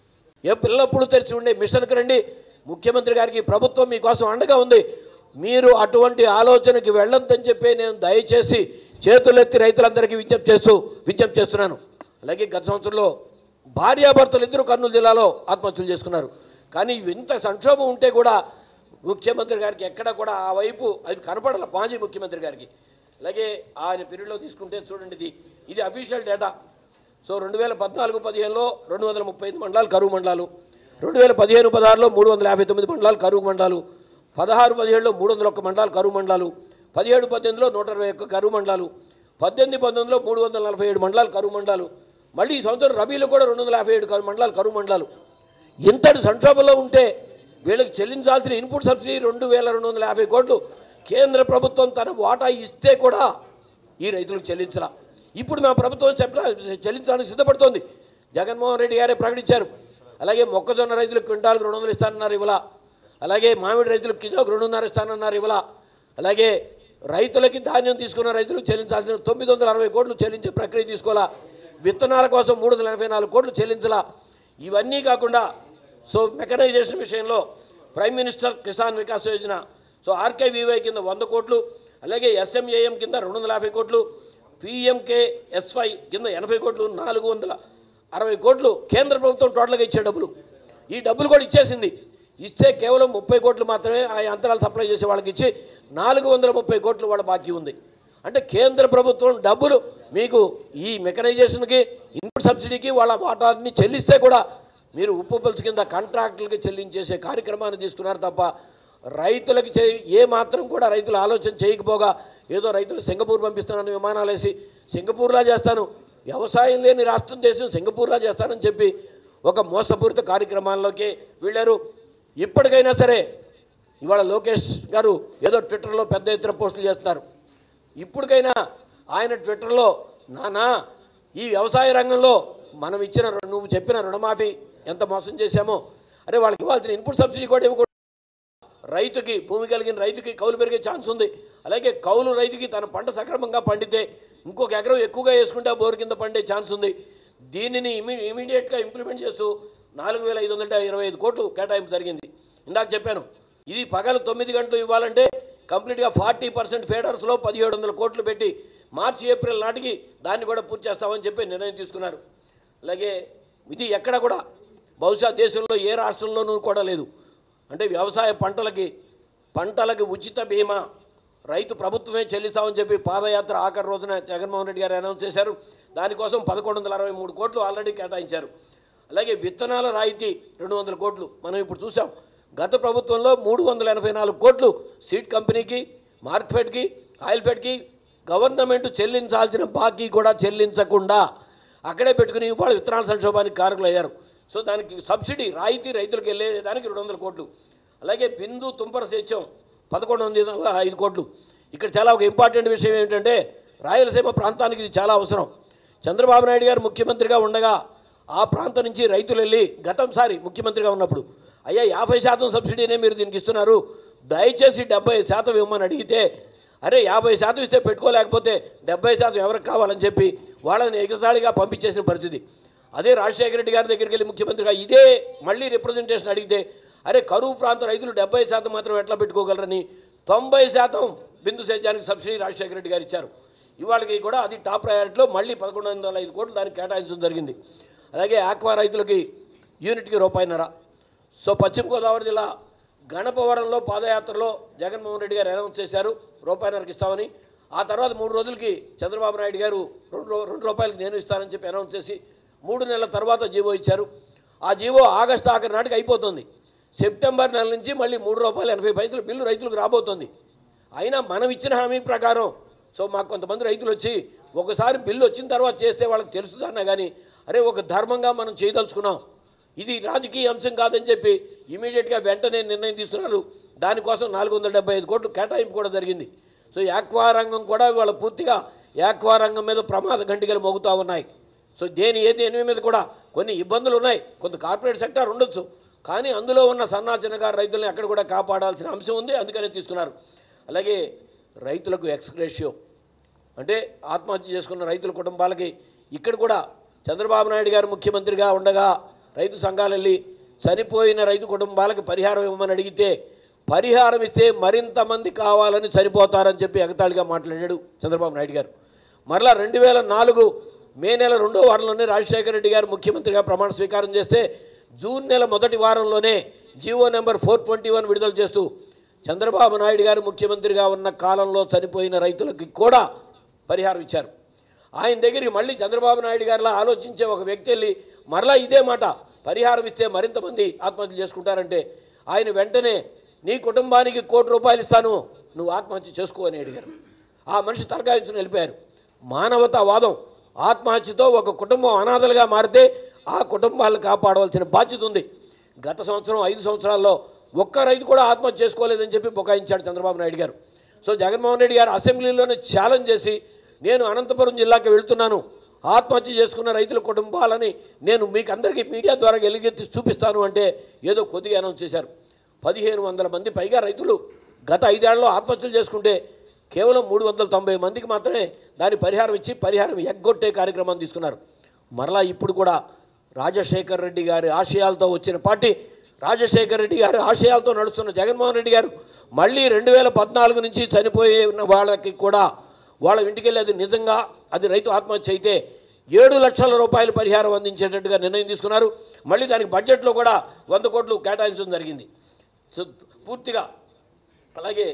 ఏ పిల్లప్పుడు తెరిచి ఉండే మిషన్కి రండి ముఖ్యమంత్రి గారికి ప్రభుత్వం మీకోసం అండగా ఉంది మీరు అటువంటి ఆలోచనకి వెళ్ళొద్దని చెప్పి నేను దయచేసి చేతులెత్తి రైతులందరికీ విజ్ఞప్తి చేస్తూ విజ్ఞప్తి చేస్తున్నాను అలాగే గత సంవత్సరంలో భార్యాభర్తలు ఇద్దరు కర్నూలు జిల్లాలో ఆత్మహత్యలు చేసుకున్నారు కానీ ఇంత సంక్షోభం ఉంటే కూడా ముఖ్యమంత్రి గారికి ఎక్కడ కూడా ఆ వైపు అది కనపడాల మాజీ ముఖ్యమంత్రి గారికి అలాగే ఆయన పీరియడ్లో తీసుకుంటే చూడండి ఇది ఇది అఫీషియల్ డేటా సో రెండు వేల పద్నాలుగు పదిహేనులో రెండు వందల ముప్పై ఐదు మండలాలు కరువు మండలాలు రెండు వేల పదిహేను పదహారులో మూడు వందల యాభై తొమ్మిది మండలాలు కరువు మండలాలు పదహారు పదిహేడులో మూడు వందల ఒక్క మండలాలు కరువు మండలాలు పదిహేడు పద్దెనిమిదిలో నూట ఇరవై ఒక్క కరువు మండలాలు పద్దెనిమిది పంతొమ్మిదిలో మూడు వందల నలభై ఏడు మండలాలు కరువు మండలాలు మళ్ళీ ఈ సంవత్సరం రబీలో కూడా రెండు వందల యాభై ఏడు కరువు మండలాలు కరువు మండలాలు ఇంతటి సంక్షోభంలో ఉంటే వీళ్ళకి చెల్లించాల్సిన ఇన్పుట్ సబ్సిడీ రెండు వేల రెండు వందల యాభై కోట్లు కేంద్ర ప్రభుత్వం తన వాటా ఇస్తే కూడా ఈ రైతులకు చెల్లించరా ఇప్పుడు మా ప్రభుత్వం చెప్ప చెల్లించడానికి సిద్ధపడుతోంది జగన్మోహన్ రెడ్డి గారే ప్రకటించారు అలాగే మొక్కజొన్న రైతులకు క్వింటాలకు రెండు వందలు ఇస్తానన్నారు ఇవాళ అలాగే మామిడి రైతులకు కిలోకి రెండున్నర ఇస్తానన్నారు ఇవాళ అలాగే రైతులకి ధాన్యం తీసుకున్న రైతులకు చెల్లించాల్సిన తొమ్మిది వందల అరవై కోట్లు చెల్లించే ప్రక్రియ తీసుకోవాలా విత్తనాల కోసం మూడు వందల ఎనభై నాలుగు కోట్లు చెల్లించాలా ఇవన్నీ కాకుండా సో మెకనైజేషన్ విషయంలో prime minister Kisan Vikas Yojana so RKVY కింద వంద కోట్లు అలాగే ఎస్ఎంఏఎం కింద రెండు వందల యాభై కోట్లు పిఎంకేఎస్వై కింద ఎనభై కోట్లు నాలుగు వందల అరవై కోట్లు కేంద్ర ప్రభుత్వం టోటల్గా ఇచ్చే డబ్బులు ఈ డబ్బులు కూడా ఇచ్చేసింది ఇస్తే కేవలం ముప్పై కోట్లు మాత్రమే ఆ యంత్రాలు సప్లై చేసే వాళ్ళకి ఇచ్చి నాలుగు వందల ముప్పై కోట్లు వాళ్ళ బాకీ ఉంది అంటే కేంద్ర ప్రభుత్వం డబ్బులు మీకు ఈ మెకనైజేషన్కి ఇన్పుట్ సబ్సిడీకి వాళ్ళ వాటాన్ని చెల్లిస్తే కూడా మీరు ఉప్పు పులుసు కింద కాంట్రాక్టులకి చెల్లించేసే కార్యక్రమాన్ని తీసుకున్నారు తప్ప రైతులకి చే ఏ మాత్రం కూడా రైతులు ఆలోచన చేయకపోగా ఏదో రైతులు సింగపూర్ పంపిస్తున్నాను విమానాలు వేసి సింగపూర్లా చేస్తాను వ్యవసాయం లేని రాష్ట్రం దేశం సింగపూర్లా చేస్తానని చెప్పి ఒక మోసపూరిత కార్యక్రమాల్లోకి వెళ్ళారు ఇప్పటికైనా సరే ఇవాళ లోకేష్ గారు ఏదో ట్విట్టర్లో పెద్ద ఎత్తున పోస్టులు చేస్తున్నారు ఇప్పటికైనా ఆయన ట్విట్టర్లో నానా ఈ వ్యవసాయ రంగంలో మనం ఇచ్చిన రు- నువ్వు చెప్పిన రుణమాఫీ ఎంత మోసం చేశామో అరే వాళ్ళకి ఇవ్వాల్సిన ఇన్పుట్ సబ్సిడీ కూడా ఇవ్వకూడదు రైతుకి భూమి కలిగిన రైతుకి కౌలు పెరిగే ఛాన్స్ ఉంది అలాగే కౌలు రైతుకి తన పంట సక్రమంగా పండితే ఇంకొక ఎకరం ఎక్కువగా వేసుకుంటే ఆ బోరు కింద పండే ఛాన్స్ ఉంది దీనిని ఇమీ ఇమీడియట్గా ఇంప్లిమెంట్ చేస్తూ నాలుగు వేల ఐదు వందల ఇరవై ఐదు కోట్లు కేటాయింపు జరిగింది ఇందాక చెప్పాను ఇది పగలు తొమ్మిది గంటలు ఇవ్వాలంటే కంప్లీట్గా ఫార్టీ పర్సెంట్ ఫేడర్స్లో పదిహేడు వందల కోట్లు పెట్టి మార్చి ఏప్రిల్ నాటికి దాన్ని కూడా పూర్తి చేస్తామని చెప్పి నిర్ణయం తీసుకున్నారు అలాగే ఇది ఎక్కడ కూడా బహుశా దేశంలో ఏ రాష్ట్రంలోనూ కూడా లేదు అంటే వ్యవసాయ పంటలకి పంటలకి ఉచిత బీమా రైతు ప్రభుత్వమే చెల్లిస్తామని చెప్పి పాదయాత్ర ఆఖరి రోజున జగన్మోహన్ రెడ్డి గారు అనౌన్స్ చేశారు దానికోసం పదకొండు వందల అరవై మూడు కోట్లు ఆల్రెడీ కేటాయించారు అలాగే విత్తనాల రాయితీ రెండు వందల కోట్లు మనం ఇప్పుడు చూసాం గత ప్రభుత్వంలో మూడు వందల ఎనభై నాలుగు కోట్లు సీడ్ కంపెనీకి మార్క్ఫెడ్కి ఆయిల్ఫెడ్కి గవర్నమెంట్ చెల్లించాల్సిన బాకీ కూడా చెల్లించకుండా అక్కడే పెట్టుకుని ఇవాళ విత్తనాల సంక్షోభానికి కారకులు అయ్యారు సో దానికి సబ్సిడీ రాయితీ రైతులకు వెళ్ళే దానికి రెండు వందల కోట్లు అలాగే బిందు తుంపర సేత్యం పదకొండు వందల ఐదు కోట్లు ఇక్కడ చాలా ఒక ఇంపార్టెంట్ విషయం ఏమిటంటే రాయలసీమ ప్రాంతానికి ఇది చాలా అవసరం చంద్రబాబు నాయుడు గారు ముఖ్యమంత్రిగా ఉండగా ఆ ప్రాంతం నుంచి రైతులు వెళ్ళి గతంసారి ముఖ్యమంత్రిగా ఉన్నప్పుడు అయ్యా యాభై శాతం సబ్సిడీనే మీరు దీనికి ఇస్తున్నారు దయచేసి డెబ్బై శాతం ఇవ్వమని అడిగితే అరే యాభై శాతం ఇస్తే పెట్టుకోలేకపోతే డెబ్బై శాతం ఎవరికి కావాలని చెప్పి వాళ్ళని ఎగతాళిగా పంపించేసిన పరిస్థితి అదే రాజశేఖర రెడ్డి గారి దగ్గరికి వెళ్ళి ముఖ్యమంత్రిగా ఇదే మళ్ళీ రిప్రజెంటేషన్ అడిగితే అరే కరువు ప్రాంత రైతులు డెబ్బై శాతం మాత్రం ఎట్లా పెట్టుకోగలరని తొంభై శాతం బిందు సేద్యానికి సబ్సిడీ రాజశేఖర రెడ్డి గారు ఇచ్చారు ఇవాళకి కూడా అది టాప్ ప్రయారిటీలో మళ్ళీ పదకొండు వందల ఐదు కోట్లు దానికి కేటాయించడం జరిగింది అలాగే ఆక్వా రైతులకి యూనిట్కి రూపాయిన్నర సో పశ్చిమ గోదావరి జిల్లా గణపవరంలో పాదయాత్రలో జగన్మోహన్ రెడ్డి గారు అనౌన్స్ చేశారు రూపాయిన్నరకు ఇస్తామని ఆ తర్వాత మూడు రోజులకి చంద్రబాబు నాయుడు గారు రెండు రూ- రెండు రూపాయలకి నేను ఇస్తానని చెప్పి అనౌన్స్ చేసి మూడు నెలల తర్వాత జీవో ఇచ్చారు ఆ జీవో ఆగస్టు ఆఖరి నాటికి అయిపోతుంది సెప్టెంబర్ నెల నుంచి మళ్ళీ మూడు రూపాయలు ఎనభై పైసలు బిల్లు రైతులకు రాబోతుంది అయినా మనం ఇచ్చిన హామీ ప్రకారం సో మాకు కొంతమంది రైతులు వచ్చి ఒకసారి బిల్లు వచ్చిన తర్వాత చేస్తే వాళ్ళకి తెలుస్తుందన్నా కానీ అరే ఒక ధర్మంగా మనం చేయదలుచుకున్నాం ఇది రాజకీయ అంశం కాదని చెప్పి ఇమీడియట్గా వెంటనే నిర్ణయం తీసుకున్నారు దానికోసం నాలుగు వందల డెబ్బై ఐదు కోట్లు కేటాయింపు కూడా జరిగింది సో యాక్వా రంగం కూడా ఇవాళ పూర్తిగా యాక్వా రంగం మీద ప్రమాద గంటికలు మోగుతూ ఉన్నాయి సో దేని ఏ దేని మీద కూడా కొన్ని ఇబ్బందులు ఉన్నాయి కొంత కార్పొరేట్ సెక్టార్ ఉండొచ్చు కానీ అందులో ఉన్న సన్నా చిన్నగారు రైతుల్ని అక్కడ కూడా కాపాడాల్సిన అంశం ఉంది అందుకనే తీసుకున్నారు అలాగే రైతులకు ఎక్స్గ్రేషియో అంటే ఆత్మహత్య చేసుకున్న రైతుల కుటుంబాలకి ఇక్కడ కూడా చంద్రబాబు నాయుడు గారు ముఖ్యమంత్రిగా ఉండగా రైతు సంఘాలు వెళ్ళి చనిపోయిన రైతు కుటుంబాలకు పరిహారం ఇవ్వమని అడిగితే పరిహారం ఇస్తే మరింత మంది కావాలని చనిపోతారని చెప్పి ఎగతాళిగా మాట్లాడాడు చంద్రబాబు నాయుడు గారు మరలా రెండు వేల నాలుగు మే నెల రెండో వారంలోనే రాజశేఖర రెడ్డి గారు ముఖ్యమంత్రిగా ప్రమాణ స్వీకారం చేస్తే జూన్ నెల మొదటి వారంలోనే GO number four twenty one విడుదల చేస్తూ చంద్రబాబు నాయుడు గారు ముఖ్యమంత్రిగా ఉన్న కాలంలో చనిపోయిన రైతులకి కూడా పరిహారం ఇచ్చారు ఆయన దగ్గరికి మళ్ళీ చంద్రబాబు నాయుడు గారిలా ఆలోచించే ఒక వ్యక్తి వెళ్ళి మరలా ఇదే మాట పరిహారం ఇస్తే మరింత మంది ఆత్మహత్య చేసుకుంటారంటే ఆయన వెంటనే నీ కుటుంబానికి కోటి రూపాయలు ఇస్తాను నువ్వు ఆత్మహత్య చేసుకో అని అడిగారు ఆ మనిషి తలకాయించుకుని వెళ్ళిపోయారు మానవతావాదం ఆత్మహత్యతో ఒక కుటుంబం అనాథలుగా మారితే ఆ కుటుంబాలను కాపాడవలసిన బాధ్యత ఉంది గత సంవత్సరం ఐదు సంవత్సరాల్లో ఒక్క రైతు కూడా ఆత్మహత్య చేసుకోలేదని చెప్పి బుకాయించాడు చంద్రబాబు నాయుడు గారు సో జగన్మోహన్ రెడ్డి గారు అసెంబ్లీలోనే ఛాలెంజ్ చేసి నేను అనంతపురం జిల్లాకి వెళ్తున్నాను ఆత్మహత్య చేసుకున్న రైతుల కుటుంబాలని నేను మీకు అందరికీ మీడియా ద్వారా ఎలుగెత్తి చూపిస్తాను అంటే ఏదో కొద్దిగా అనౌన్స్ చేశారు పదిహేను వందల మంది పైగా రైతులు గత ఐదేళ్లలో ఆత్మహత్యలు చేసుకుంటే కేవలం మూడు వందల తొంభై మందికి మాత్రమే దాని పరిహారం ఇచ్చి పరిహారం ఎగ్గొట్టే కార్యక్రమాన్ని తీసుకున్నారు మరలా ఇప్పుడు కూడా రాజశేఖర్ రెడ్డి గారి ఆశయాలతో వచ్చిన పార్టీ రాజశేఖర్ రెడ్డి గారి ఆశయాలతో నడుస్తున్న జగన్మోహన్ రెడ్డి గారు మళ్ళీ రెండు వేల పద్నాలుగు నుంచి చనిపోయే ఉన్న వాళ్ళకి కూడా వాళ్ళ ఇంటికి వెళ్ళి అది నిజంగా అది రైతు ఆత్మహత్య అయితే ఏడు లక్షల రూపాయల పరిహారం అందించేటట్టుగా నిర్ణయం తీసుకున్నారు మళ్ళీ దానికి బడ్జెట్లో కూడా వంద కోట్లు కేటాయించడం జరిగింది సో పూర్తిగా అలాగే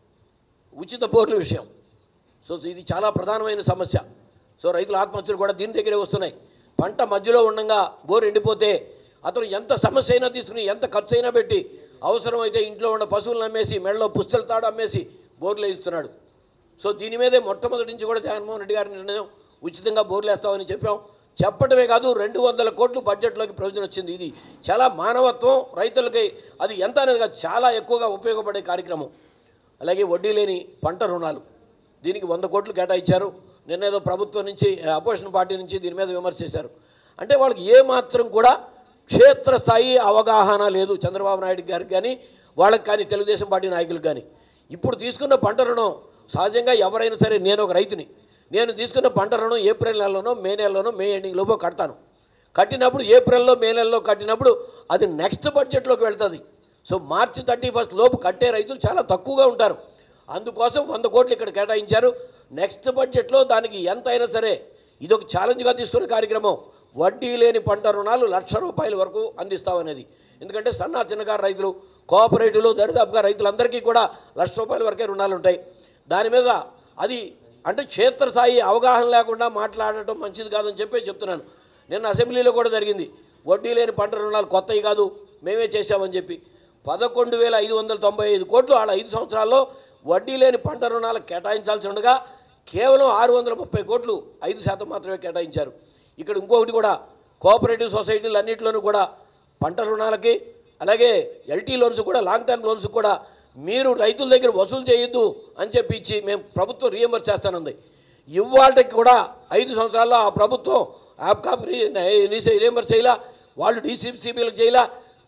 ఉచిత బోర్ల విషయం సో ఇది చాలా ప్రధానమైన సమస్య సో రైతుల ఆత్మహత్యలు కూడా దీని దగ్గరే వస్తున్నాయి పంట మధ్యలో ఉండగా బోర్ ఎండిపోతే అతను ఎంత సమస్య అయినా తీసుకుని ఎంత ఖర్చు అయినా పెట్టి అవసరమైతే ఇంట్లో ఉన్న పశువులను అమ్మేసి మెడలో పుస్తల తాడు అమ్మేసి బోర్లు వేయిస్తున్నాడు సో దీని మీదే మొట్టమొదటి నుంచి కూడా జగన్మోహన్ రెడ్డి గారి నిర్ణయం ఉచితంగా బోర్లు వేస్తామని చెప్పాం చెప్పడమే కాదు రెండు వందల కోట్లు బడ్జెట్లోకి ప్రయోజనం వచ్చింది ఇది చాలా మానవత్వం రైతులకి అది ఎంత అనేది కాదు చాలా ఎక్కువగా ఉపయోగపడే కార్యక్రమం అలాగే వడ్డీ లేని పంట రుణాలు దీనికి వంద కోట్లు కేటాయించారు నిన్నేదో ప్రభుత్వం నుంచి అపోజిషన్ పార్టీ నుంచి దీని మీద విమర్శ చేశారు అంటే వాళ్ళకి ఏ మాత్రం కూడా క్షేత్రస్థాయి అవగాహన లేదు చంద్రబాబు నాయుడు గారికి కానీ వాళ్ళకి కానీ తెలుగుదేశం పార్టీ నాయకులకు కానీ ఇప్పుడు తీసుకున్న పంట రుణం సహజంగా ఎవరైనా సరే నేను ఒక రైతుని నేను తీసుకున్న పంట రుణం ఏప్రిల్ నెలలోనో మే నెలలోనో మే ఎండింగ్ లోపో కడతాను కట్టినప్పుడు ఏప్రిల్లో మే నెలలో కట్టినప్పుడు అది నెక్స్ట్ బడ్జెట్లోకి వెళ్తుంది సో మార్చి థర్టీ ఫస్ట్ లోపు కట్టే రైతులు చాలా తక్కువగా ఉంటారు అందుకోసం వంద కోట్లు ఇక్కడ కేటాయించారు నెక్స్ట్ బడ్జెట్లో దానికి ఎంత అయినా సరే ఇది ఒక ఛాలెంజ్గా తీసుకున్న కార్యక్రమం వడ్డీ లేని పంట రుణాలు లక్ష రూపాయల వరకు అందిస్తామనేది ఎందుకంటే సన్న చిన్నకారు రైతులు కోఆపరేటివ్లు దరిదాపుగా రైతులందరికీ కూడా లక్ష రూపాయల వరకే రుణాలు ఉంటాయి దాని మీద అది అంటే క్షేత్రస్థాయి అవగాహన లేకుండా మాట్లాడటం మంచిది కాదని చెప్పి చెప్తున్నాను నిన్న అసెంబ్లీలో కూడా జరిగింది వడ్డీ లేని పంట రుణాలు కొత్తవి కాదు మేమే చేశామని చెప్పి పదకొండు వేల ఐదు వందల తొంభై ఐదు కోట్లు ఆడ ఐదు సంవత్సరాల్లో వడ్డీ లేని పంట రుణాలకు కేటాయించాల్సి ఉండగా కేవలం ఆరు వందల ముప్పై కోట్లు ఐదు శాతం మాత్రమే కేటాయించారు ఇక్కడ ఇంకొకటి కూడా కోఆపరేటివ్ సొసైటీలు అన్నింటిలోనూ కూడా పంట రుణాలకి అలాగే ఎల్టీ లోన్స్ కూడా లాంగ్ టర్మ్ లోన్స్ కూడా మీరు రైతుల దగ్గర వసూలు చేయొద్దు అని చెప్పి ఇచ్చి మేము ప్రభుత్వం రీఎంబర్స్ చేస్తానంది ఇవాళకి కూడా ఐదు సంవత్సరాల్లో ఆ ప్రభుత్వం యాప్కాప్ రీఎంబర్స్ చేయలా వాళ్ళు డీసీసీబీలకు చేయలా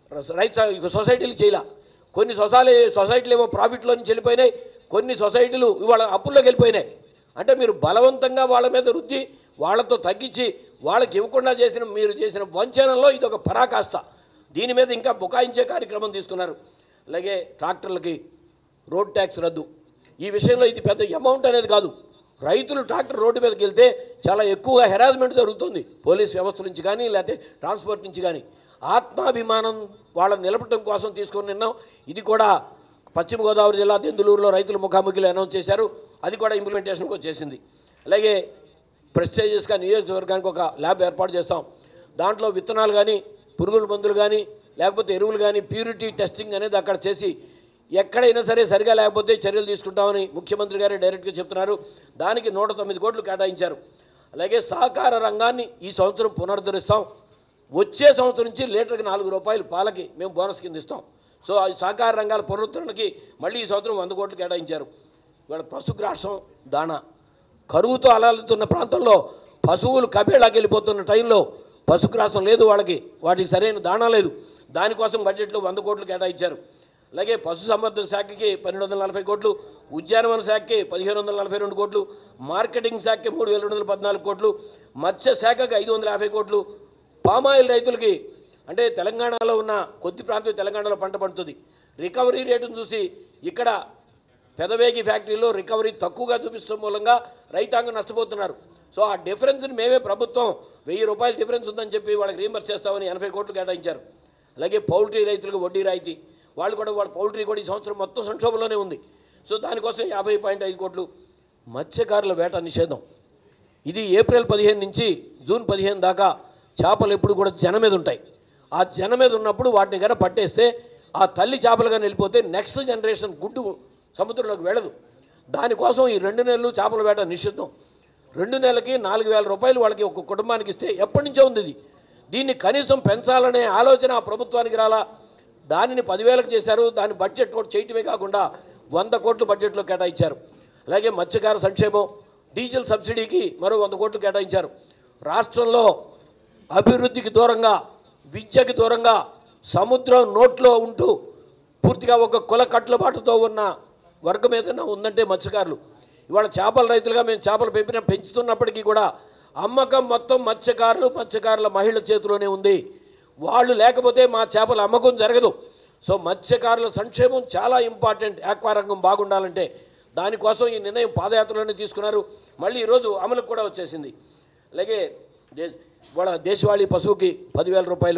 రైతు సొసైటీలకు చేయలా కొన్ని సొసైటీ సొసైటీలు ఏమో ప్రాఫిట్లో నుంచి వెళ్ళిపోయినాయి కొన్ని సొసైటీలు ఇవాళ అప్పుల్లోకి వెళ్ళిపోయినాయి అంటే మీరు బలవంతంగా వాళ్ళ మీద రుద్ది వాళ్ళతో తగ్గించి వాళ్ళకి ఇవ్వకుండా చేసిన మీరు చేసిన వంచనలో ఇది ఒక పరాకాష్ట దీని మీద ఇంకా బుకాయించే కార్యక్రమం తీసుకున్నారు అలాగే ట్రాక్టర్లకి రోడ్ ట్యాక్స్ రద్దు ఈ విషయంలో ఇది పెద్ద అమౌంట్ అనేది కాదు రైతులు ట్రాక్టర్ రోడ్డు మీదకి వెళ్తే చాలా ఎక్కువగా హెరాస్మెంట్ జరుగుతుంది పోలీస్ వ్యవస్థ నుంచి కానీ లేకపోతే ట్రాన్స్పోర్ట్ నుంచి కానీ ఆత్మాభిమానం వాళ్ళని నిలపడం కోసం తీసుకుని నిన్నాం ఇది కూడా పశ్చిమ గోదావరి జిల్లా దెందులూరులో రైతుల ముఖాముఖిలో అనౌన్స్ చేశారు అది కూడా ఇంప్లిమెంటేషన్కి వచ్చేసింది అలాగే ప్రెస్టేజియస్గా నియోజకవర్గానికి ఒక ల్యాబ్ ఏర్పాటు చేస్తాం దాంట్లో విత్తనాలు కానీ పురుగుల మందులు కానీ లేకపోతే ఎరువులు కానీ ప్యూరిటీ టెస్టింగ్ అనేది అక్కడ చేసి ఎక్కడైనా సరే సరిగా లేకపోతే చర్యలు తీసుకుంటామని ముఖ్యమంత్రి గారు డైరెక్ట్గా చెప్తున్నారు దానికి నూట తొమ్మిది కోట్లు కేటాయించారు అలాగే సహకార రంగాన్ని ఈ సంవత్సరం పునరుద్ధరిస్తాం వచ్చే సంవత్సరం నుంచి లీటర్కి నాలుగు రూపాయలు పాలకి మేము బోనస్ కింద ఇస్తాం సో ఆ సహకార రంగాల పునరుద్ధరణకి మళ్ళీ ఈ సంవత్సరం వంద కోట్లు కేటాయించారు ఇవాళ పశుగ్రాసం దాణా కరువుతో అలలుతున్న ప్రాంతంలో పశువులు కబేళాకి వెళ్ళిపోతున్న టైంలో పశుగ్రాసం లేదు వాళ్ళకి వాటికి సరైన దాణా లేదు దానికోసం బడ్జెట్లో వంద కోట్లు కేటాయించారు అలాగే పశు సంవర్ధన శాఖకి పన్నెండు వందల నలభై కోట్లు ఉద్యానవన శాఖకి పదిహేను వందల నలభై రెండు కోట్లు మార్కెటింగ్ శాఖకి మూడు వేల రెండు వందల పద్నాలుగు కోట్లు మత్స్య శాఖకి ఐదు వందల యాభై కోట్లు పామాయిల్ రైతులకి అంటే తెలంగాణలో ఉన్న కొద్ది ప్రాంతం తెలంగాణలో పంట పండుతుంది రికవరీ రేటును చూసి ఇక్కడ పెదవేగి ఫ్యాక్టరీలో రికవరీ తక్కువగా చూపిస్తున్న మూలంగా రైతాంగం నష్టపోతున్నారు సో ఆ డిఫరెన్స్ని మేమే ప్రభుత్వం వెయ్యి రూపాయల డిఫరెన్స్ ఉందని చెప్పి వాళ్ళకి రీంబర్స్ చేస్తామని ఎనభై కోట్లు కేటాయించారు అలాగే పౌల్ట్రీ రైతులకు వడ్డీ రాయితీ వాళ్ళు కూడా వాళ్ళ పౌల్ట్రీ కూడా ఈ సంవత్సరం మొత్తం సంక్షోభంలోనే ఉంది సో దానికోసం యాభై పాయింట్ ఐదు కోట్లు మత్స్యకారుల వేట నిషేధం ఇది ఏప్రిల్ పదిహేను నుంచి జూన్ పదిహేను దాకా చేపలు ఎప్పుడు కూడా జన మీద ఉంటాయి ఆ జన మీద ఉన్నప్పుడు వాటిని కనుక పట్టేస్తే ఆ తల్లి చేపలుగా వెళ్ళిపోతే నెక్స్ట్ జనరేషన్ గుడ్డు సముద్రంలోకి వెళ్ళదు దానికోసం ఈ రెండు నెలలు చేపల వేట నిషిద్ధం రెండు నెలలకి నాలుగు వేల రూపాయలు వాళ్ళకి ఒక కుటుంబానికి ఇస్తే ఎప్పటి నుంచో ఉంది ఇది దీన్ని కనీసం పెంచాలనే ఆలోచన ఆ ప్రభుత్వానికి రాలా దానిని పదివేలకు చేశారు దాని బడ్జెట్ కూడా చేయటమే కాకుండా వంద కోట్లు బడ్జెట్లో కేటాయించారు అలాగే మత్స్యకార సంక్షేమం డీజిల్ సబ్సిడీకి మరో వంద కోట్లు కేటాయించారు రాష్ట్రంలో అభివృద్ధికి దూరంగా విద్యకి దూరంగా సముద్రం నోట్లో ఉంటూ పూర్తిగా ఒక కుల కట్లబాటుతో ఉన్న వర్గం ఏదైనా ఉందంటే మత్స్యకారులు ఇవాళ చేపల రైతులుగా మేము చేపలు పెంపిన పెంచుతున్నప్పటికీ కూడా అమ్మకం మొత్తం మత్స్యకారులు మత్స్యకారుల మహిళల చేతిలోనే ఉంది వాళ్ళు లేకపోతే మా చేపల అమ్మకం జరగదు సో మత్స్యకారుల సంక్షేమం చాలా ఇంపార్టెంట్ ఆక్వా రంగం బాగుండాలంటే దానికోసం ఈ నిర్ణయం పాదయాత్రలోనే తీసుకున్నారు మళ్ళీ ఈరోజు అమలుకు కూడా వచ్చేసింది అలాగే దే వాళ్ళ దేశవాళీ పశువుకి పదివేల రూపాయలు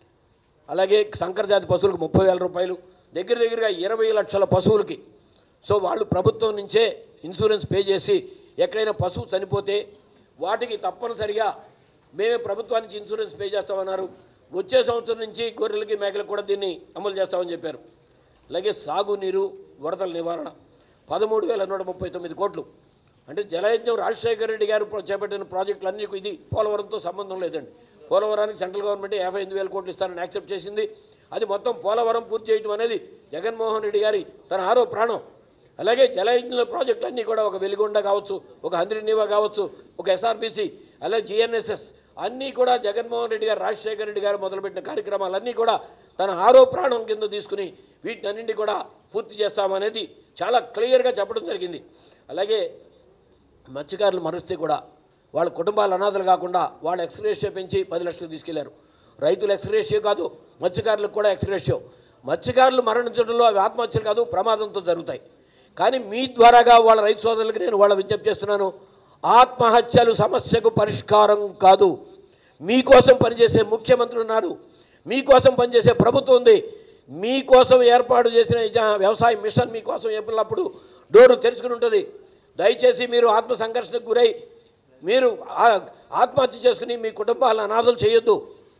అలాగే సంకరజాతి పశువులకు ముప్పై వేల రూపాయలు దగ్గర దగ్గరగా ఇరవై లక్షల పశువులకి సో వాళ్ళు ప్రభుత్వం నుంచే ఇన్సూరెన్స్ పే చేసి ఎక్కడైనా పశువు చనిపోతే వాటికి తప్పనిసరిగా మేమే ప్రభుత్వానికి ఇన్సూరెన్స్ పే చేస్తామన్నారు వచ్చే సంవత్సరం నుంచి గొర్రెలకి మేకలకు కూడా దీన్ని అమలు చేస్తామని చెప్పారు అలాగే సాగునీరు వరదల నివారణ పదమూడు వేల నూట ముప్పై తొమ్మిది కోట్లు అంటే జలయజ్ఞం రాజశేఖర రెడ్డి గారు ప్ర- చేపట్టిన ప్రాజెక్టులన్నీ ఇది పోలవరంతో సంబంధం లేదండి పోలవరానికి సెంట్రల్ గవర్నమెంట్ యాభై ఎనిమిది వేల కోట్లు ఇస్తారని యాక్సెప్ట్ చేసింది అది మొత్తం పోలవరం పూర్తి చేయడం అనేది జగన్మోహన్ రెడ్డి గారి తన ఆరో ప్రాణం అలాగే జలయజ్ఞ ప్రాజెక్టులు అన్నీ కూడా ఒక వెలిగొండ కావచ్చు ఒక హంద్రినీవా కావచ్చు ఒక ఎస్ఆర్బీసీ అలాగే జిఎన్ఎస్ఎస్ అన్నీ కూడా జగన్మోహన్ రెడ్డి గారు రాజశేఖర రెడ్డి గారు మొదలుపెట్టిన కార్యక్రమాలన్నీ కూడా తన ఆరో ప్రాణం కింద తీసుకుని వీటినన్నింటి కూడా పూర్తి చేస్తామనేది చాలా క్లియర్గా చెప్పడం జరిగింది అలాగే మత్స్యకారులు మరిస్తే కూడా వాళ్ళ కుటుంబాలు అనాథలు కాకుండా వాళ్ళ ఎక్స్రేషియో పెంచి పది లక్షలు తీసుకెళ్లారు రైతులు ఎక్స్రేషియో కాదు మత్స్యకారులకు కూడా ఎక్స్రేషియో మత్స్యకారులు మరణించడంలో అవి ఆత్మహత్యలు కాదు ప్రమాదంతో జరుగుతాయి కానీ మీ ద్వారాగా వాళ్ళ రైతు సోదరులకి నేను వాళ్ళ విజ్ఞప్తి చేస్తున్నాను ఆత్మహత్యలు సమస్యకు పరిష్కారం కాదు మీకోసం పనిచేసే ముఖ్యమంత్రి ఉన్నారు మీకోసం పనిచేసే ప్రభుత్వం ఉంది మీకోసం ఏర్పాటు చేసిన ఈ జా- వ్యవసాయ మిషన్ మీకోసం ఎప్పుడప్పుడు డోరు తెరుచుకుని ఉంటుంది దయచేసి మీరు ఆత్మ సంఘర్షణకు గురై మీరు ఆ- ఆత్మహత్య చేసుకుని మీ కుటుంబాలను అనాథలు చేయొద్దు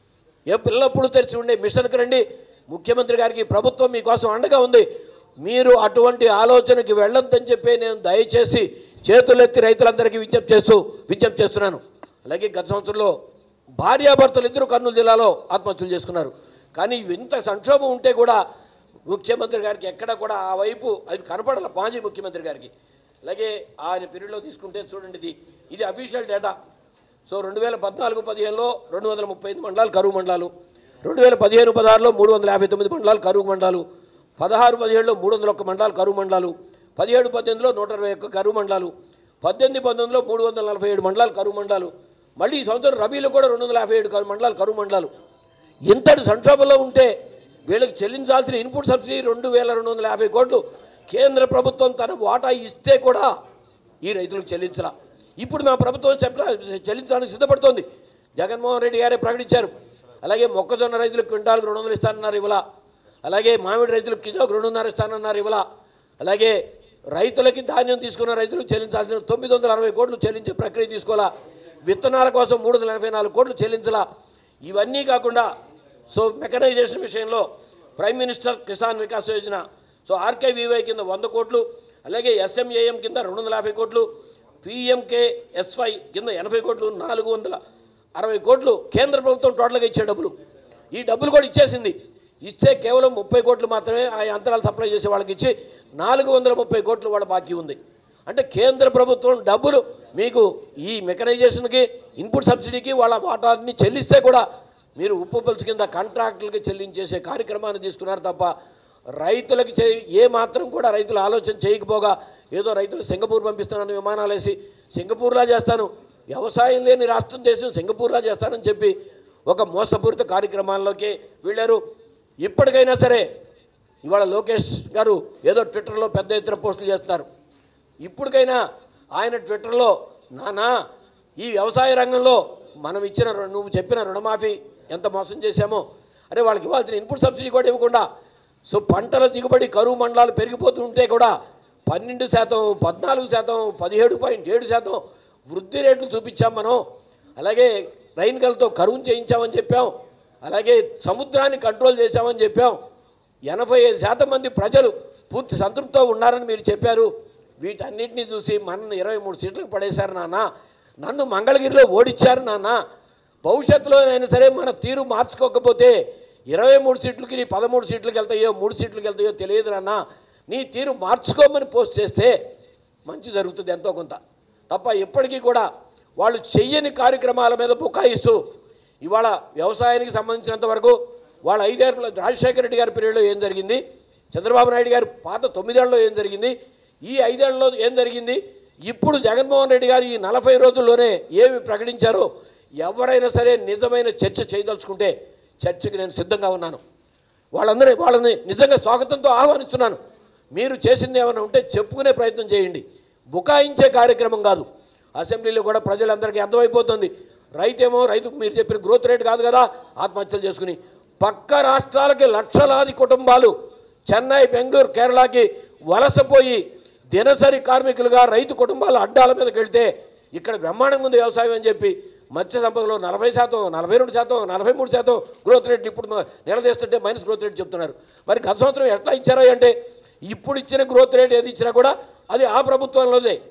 ఏ పిల్లప్పుడు తెరిచి ఉండే మిషన్కి రండి ముఖ్యమంత్రి గారికి ప్రభుత్వం మీకోసం అండగా ఉంది మీరు అటువంటి ఆలోచనకి వెళ్ళొద్దని చెప్పి నేను దయచేసి చేతులెత్తి రైతులందరికీ విజ్ఞప్తి చేస్తూ విజ్ఞప్తి చేస్తున్నాను అలాగే గత సంవత్సరంలో భార్యాభర్తలు ఇద్దరు కర్నూలు జిల్లాలో ఆత్మహత్యలు చేసుకున్నారు కానీ ఇంత సంక్షోభం ఉంటే కూడా ముఖ్యమంత్రి గారికి ఎక్కడ కూడా ఆ వైపు అది కనపడాల మాజీ ముఖ్యమంత్రి గారికి అలాగే ఆయన పీరియడ్లో తీసుకుంటే చూడండి ఇది ఇది అఫీషియల్ డేటా సో రెండు వేల పద్నాలుగు పదిహేనులో రెండు వందల ముప్పై ఐదు మండలాలు కరువు మండలాలు రెండు వేల పదిహేను పదహారులో మూడు వందల యాభై తొమ్మిది మండలాలు కరువు మండలాలు పదహారు పదిహేడులో మూడు వందల ఒక్క మండలాలు కరువు మండలాలు పదిహేడు పద్దెనిమిదిలో నూట ఇరవై ఒక్క కరువు మండలాలు పద్దెనిమిది పంతొమ్మిదిలో మూడు వందల నలభై ఏడు మండలాలు కరువు మండలాలు మళ్ళీ ఈ సంవత్సరం రబీలో కూడా రెండు వందల యాభై ఏడు కరువు మండలాలు కరువు మండలాలు ఇంతటి సంక్షోభంలో ఉంటే వీళ్ళకి చెల్లించాల్సిన ఇన్పుట్ సబ్సిడీ రెండు వేల రెండు వందల యాభై కోట్లు కేంద్ర ప్రభుత్వం తన వాటా ఇస్తే కూడా ఈ రైతులకు చెల్లించరా ఇప్పుడు మా ప్రభుత్వం చెప్ప చెల్లించడానికి సిద్ధపడుతోంది జగన్మోహన్ రెడ్డి గారే ప్రకటించారు అలాగే మొక్కజొన్న రైతులకు క్వింటాలకు రెండు వందలు ఇస్తానన్నారు ఇవాళ అలాగే మామిడి రైతులకు కిలోకి రెండున్నర ఇస్తానన్నారు ఇవాళ అలాగే రైతులకి ధాన్యం తీసుకున్న రైతులకు చెల్లించాల్సిన తొమ్మిది వందల అరవై కోట్లు చెల్లించే ప్రక్రియ తీసుకోవాలా విత్తనాల కోసం మూడు వందల ఎనభై నాలుగు కోట్లు చెల్లించాలా ఇవన్నీ కాకుండా సో మెకనైజేషన్ విషయంలో prime minister Kisan Vikas Yojana so RKVY కింద వంద కోట్లు అలాగే ఎస్ఎంఏఎం కింద రెండు వందల యాభై కోట్లు పిఎంకేఎస్వై కింద ఎనభై కోట్లు నాలుగు వందల అరవై కోట్లు కేంద్ర ప్రభుత్వం టోటల్గా ఇచ్చే డబ్బులు ఈ డబ్బులు కూడా ఇచ్చేసింది ఇస్తే కేవలం ముప్పై కోట్లు మాత్రమే ఆ యంత్రాలు సప్లై చేసే వాళ్ళకి ఇచ్చి నాలుగు వందల ముప్పై కోట్లు వాళ్ళ బాకీ ఉంది అంటే కేంద్ర ప్రభుత్వం డబ్బులు మీకు ఈ మెకనైజేషన్కి ఇన్పుట్ సబ్సిడీకి వాళ్ళ వాటాన్ని చెల్లిస్తే కూడా మీరు ఉప్పు పులుసు కింద కాంట్రాక్టులకి చెల్లించేసే కార్యక్రమాన్ని తీసుకున్నారు తప్ప రైతులకి చే ఏ మాత్రం కూడా రైతులు ఆలోచన చేయకపోగా ఏదో రైతులు సింగపూర్ పంపిస్తున్నాను విమానాలు వేసి సింగపూర్లా చేస్తాను వ్యవసాయం లేని రాష్ట్రం దేశం సింగపూర్లా చేస్తానని చెప్పి ఒక మోసపూరిత కార్యక్రమాల్లోకి వెళ్ళారు ఇప్పటికైనా సరే ఇవాళ లోకేష్ గారు ఏదో ట్విట్టర్లో పెద్ద ఎత్తున పోస్టులు చేస్తున్నారు ఇప్పటికైనా ఆయన ట్విట్టర్లో నానా ఈ వ్యవసాయ రంగంలో మనం ఇచ్చిన రు- నువ్వు చెప్పిన రుణమాఫీ ఎంత మోసం చేశామో అరే వాళ్ళకి ఇవ్వాల్సిన ఇన్పుట్ సబ్సిడీ కూడా ఇవ్వకుండా సో పంటల దిగుబడి కరువు మండలాలు పెరిగిపోతుంటే కూడా పన్నెండు శాతం పద్నాలుగు శాతం పదిహేడు పాయింట్ ఏడు శాతం వృద్ధి రేట్లు చూపించాం మనం అలాగే రైన్ గల్తో కరువును చేయించామని చెప్పాం అలాగే సముద్రాన్ని కంట్రోల్ చేశామని చెప్పాం ఎనభై ఐదు శాతం మంది ప్రజలు పూర్తి సంతృప్తితో ఉన్నారని మీరు చెప్పారు వీటన్నిటిని చూసి మన ఇరవై మూడు సీట్లకు పడేశారు నాన్న నన్ను మంగళగిరిలో ఓడించారు నాన్న భవిష్యత్తులో అయినా సరే మన తీరు మార్చుకోకపోతే ఇరవై మూడు సీట్లకి నీ పదమూడు సీట్లకు వెళ్తాయో మూడు సీట్లకు వెళ్తాయో తెలియదు నాన్న నీ తీరు మార్చుకోమని పోస్ట్ చేస్తే మంచి జరుగుతుంది ఎంతో కొంత తప్ప ఇప్పటికీ కూడా వాళ్ళు చెయ్యని కార్యక్రమాల మీద బుకాయిస్తూ ఇవాళ వ్యవసాయానికి సంబంధించినంత వరకు వాళ్ళ ఐదేళ్ళ రాజశేఖర రెడ్డి గారి పీరియడ్లో ఏం జరిగింది చంద్రబాబు నాయుడు గారి పాత తొమ్మిదేళ్లలో ఏం జరిగింది ఈ ఐదేళ్లలో ఏం జరిగింది ఇప్పుడు జగన్మోహన్ రెడ్డి గారు ఈ నలభై రోజుల్లోనే ఏమి ప్రకటించారో ఎవరైనా సరే నిజమైన చర్చ చేయదలుచుకుంటే చర్చకి నేను సిద్ధంగా ఉన్నాను వాళ్ళందరూ వాళ్ళని నిజంగా స్వాగతంతో ఆహ్వానిస్తున్నాను మీరు చేసింది ఏమైనా ఉంటే చెప్పుకునే ప్రయత్నం చేయండి బుకాయించే కార్యక్రమం కాదు అసెంబ్లీలో కూడా ప్రజలందరికీ అర్థమైపోతుంది రైతేమో రైతుకు మీరు చెప్పిన గ్రోత్ రేట్ కాదు కదా ఆత్మహత్యలు చేసుకుని పక్క రాష్ట్రాలకి లక్షలాది కుటుంబాలు చెన్నై బెంగళూరు కేరళకి వలసపోయి దినసరి కార్మికులుగా రైతు కుటుంబాల అడ్డాల మీదకి వెళ్తే ఇక్కడ బ్రహ్మాండంగా ఉంది వ్యవసాయం అని చెప్పి మత్స్య సంపదలో నలభై శాతం నలభై రెండు శాతం నలభై మూడు శాతం గ్రోత్ రేట్ ఇప్పుడు మ- నిలదీస్తుంటే మైనస్ గ్రోత్ రేట్ చెప్తున్నారు మరి గత సంవత్సరం ఎట్లా ఇచ్చారో అంటే ఇప్పుడు ఇచ్చిన గ్రోత్ రేట్ ఏది ఇచ్చినా కూడా అది ఆ ప్రభుత్వంలోదే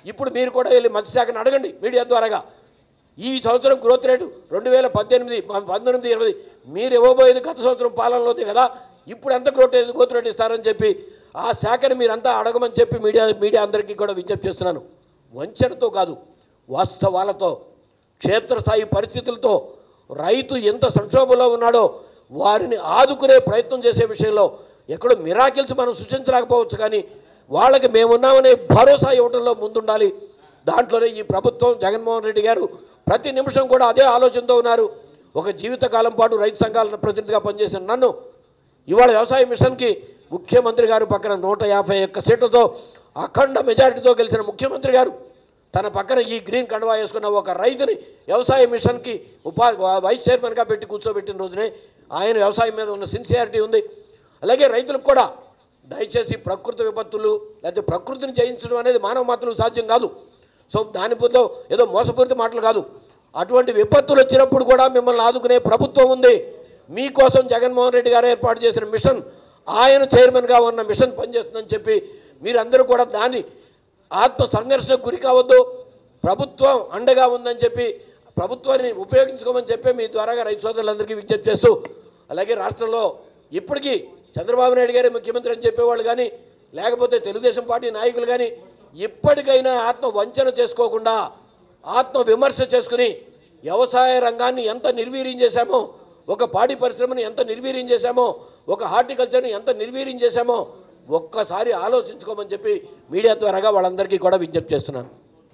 ఇప్పుడు మీరు కూడా వెళ్ళి మత్స్యశాఖను అడగండి మీడియా ద్వారాగా ఈ సంవత్సరం గ్రోత్ రేటు రెండు వేల పద్దెనిమిది ప- పంతొమ్మిది ఇరవై మీరు ఇవ్వబోయేది గత సంవత్సరం పాలనలోది కదా ఇప్పుడు ఎంత గ్రోత్ రేటు గ్రోత్ రేటు ఇస్తారని చెప్పి ఆ శాఖని మీరంతా అడగమని చెప్పి మీడియా మీడియా అందరికీ కూడా విజ్ఞప్తి చేస్తున్నాను వంచనతో కాదు వాస్తవాలతో క్షేత్రస్థాయి పరిస్థితులతో రైతు ఎంత సంక్షోభంలో ఉన్నాడో వారిని ఆదుకునే ప్రయత్నం చేసే విషయంలో ఎక్కడో మిరాకిల్స్ మనం సృష్టించలేకపోవచ్చు కానీ వాళ్ళకి మేమున్నామనే భరోసా ఇవ్వడంలో ముందుండాలి దాంట్లోనే ఈ ప్రభుత్వం జగన్మోహన్ రెడ్డి గారు ప్రతి నిమిషం కూడా అదే ఆలోచనతో ఉన్నారు ఒక జీవితకాలం పాటు రైతు సంఘాల ప్రతినిధిగా పనిచేసిన నన్ను ఇవాళ వ్యవసాయ మిషన్కి ముఖ్యమంత్రి గారు పక్కన నూట యాభై ఒక్క సీట్లతో అఖండ మెజారిటీతో గెలిచిన ముఖ్యమంత్రి గారు తన పక్కన ఈ గ్రీన్ కండువా వేసుకున్న ఒక రైతుని వ్యవసాయ మిషన్కి ఉపా వైస్ చైర్మన్గా పెట్టి కూర్చోబెట్టిన రోజునే ఆయన వ్యవసాయం మీద ఉన్న సిన్సియారిటీ ఉంది అలాగే రైతులకు కూడా దయచేసి ప్రకృతి విపత్తులు లేకపోతే ప్రకృతిని జయించడం అనేది మానవ మాత్రం సాధ్యం కాదు సో దాని బదులు ఏదో మోసపూరిత మాటలు కాదు అటువంటి విపత్తులు వచ్చినప్పుడు కూడా మిమ్మల్ని ఆదుకునే ప్రభుత్వం ఉంది మీకోసం జగన్మోహన్ రెడ్డి గారు ఏర్పాటు చేసిన మిషన్ ఆయన చైర్మన్గా ఉన్న మిషన్ పనిచేస్తుందని చెప్పి మీరందరూ కూడా దాన్ని ఆత్మ సంఘర్షణకు గురి కావద్దు ప్రభుత్వం అండగా ఉందని చెప్పి ప్రభుత్వాన్ని ఉపయోగించుకోమని చెప్పి మీ ద్వారాగా రైతు సోదరులందరికీ విజ్ఞప్తి చేస్తూ అలాగే రాష్ట్రంలో ఇప్పటికీ చంద్రబాబు నాయుడు గారే ముఖ్యమంత్రి అని చెప్పేవాళ్ళు కానీ లేకపోతే తెలుగుదేశం పార్టీ నాయకులు కానీ ఇప్పటికైనా ఆత్మ వంచన చేసుకోకుండా ఆత్మ విమర్శ చేసుకుని వ్యవసాయ రంగాన్ని ఎంత నిర్వీర్యం చేశామో ఒక పాడి పరిశ్రమని ఎంత నిర్వీర్యం చేశామో ఒక హార్టికల్చర్ని ఎంత నిర్వీర్యం చేశామో ఒక్కసారి ఆలోచించుకోమని చెప్పి మీడియా ద్వారాగా వాళ్ళందరికీ కూడా విజ్ఞప్తి చేస్తున్నాను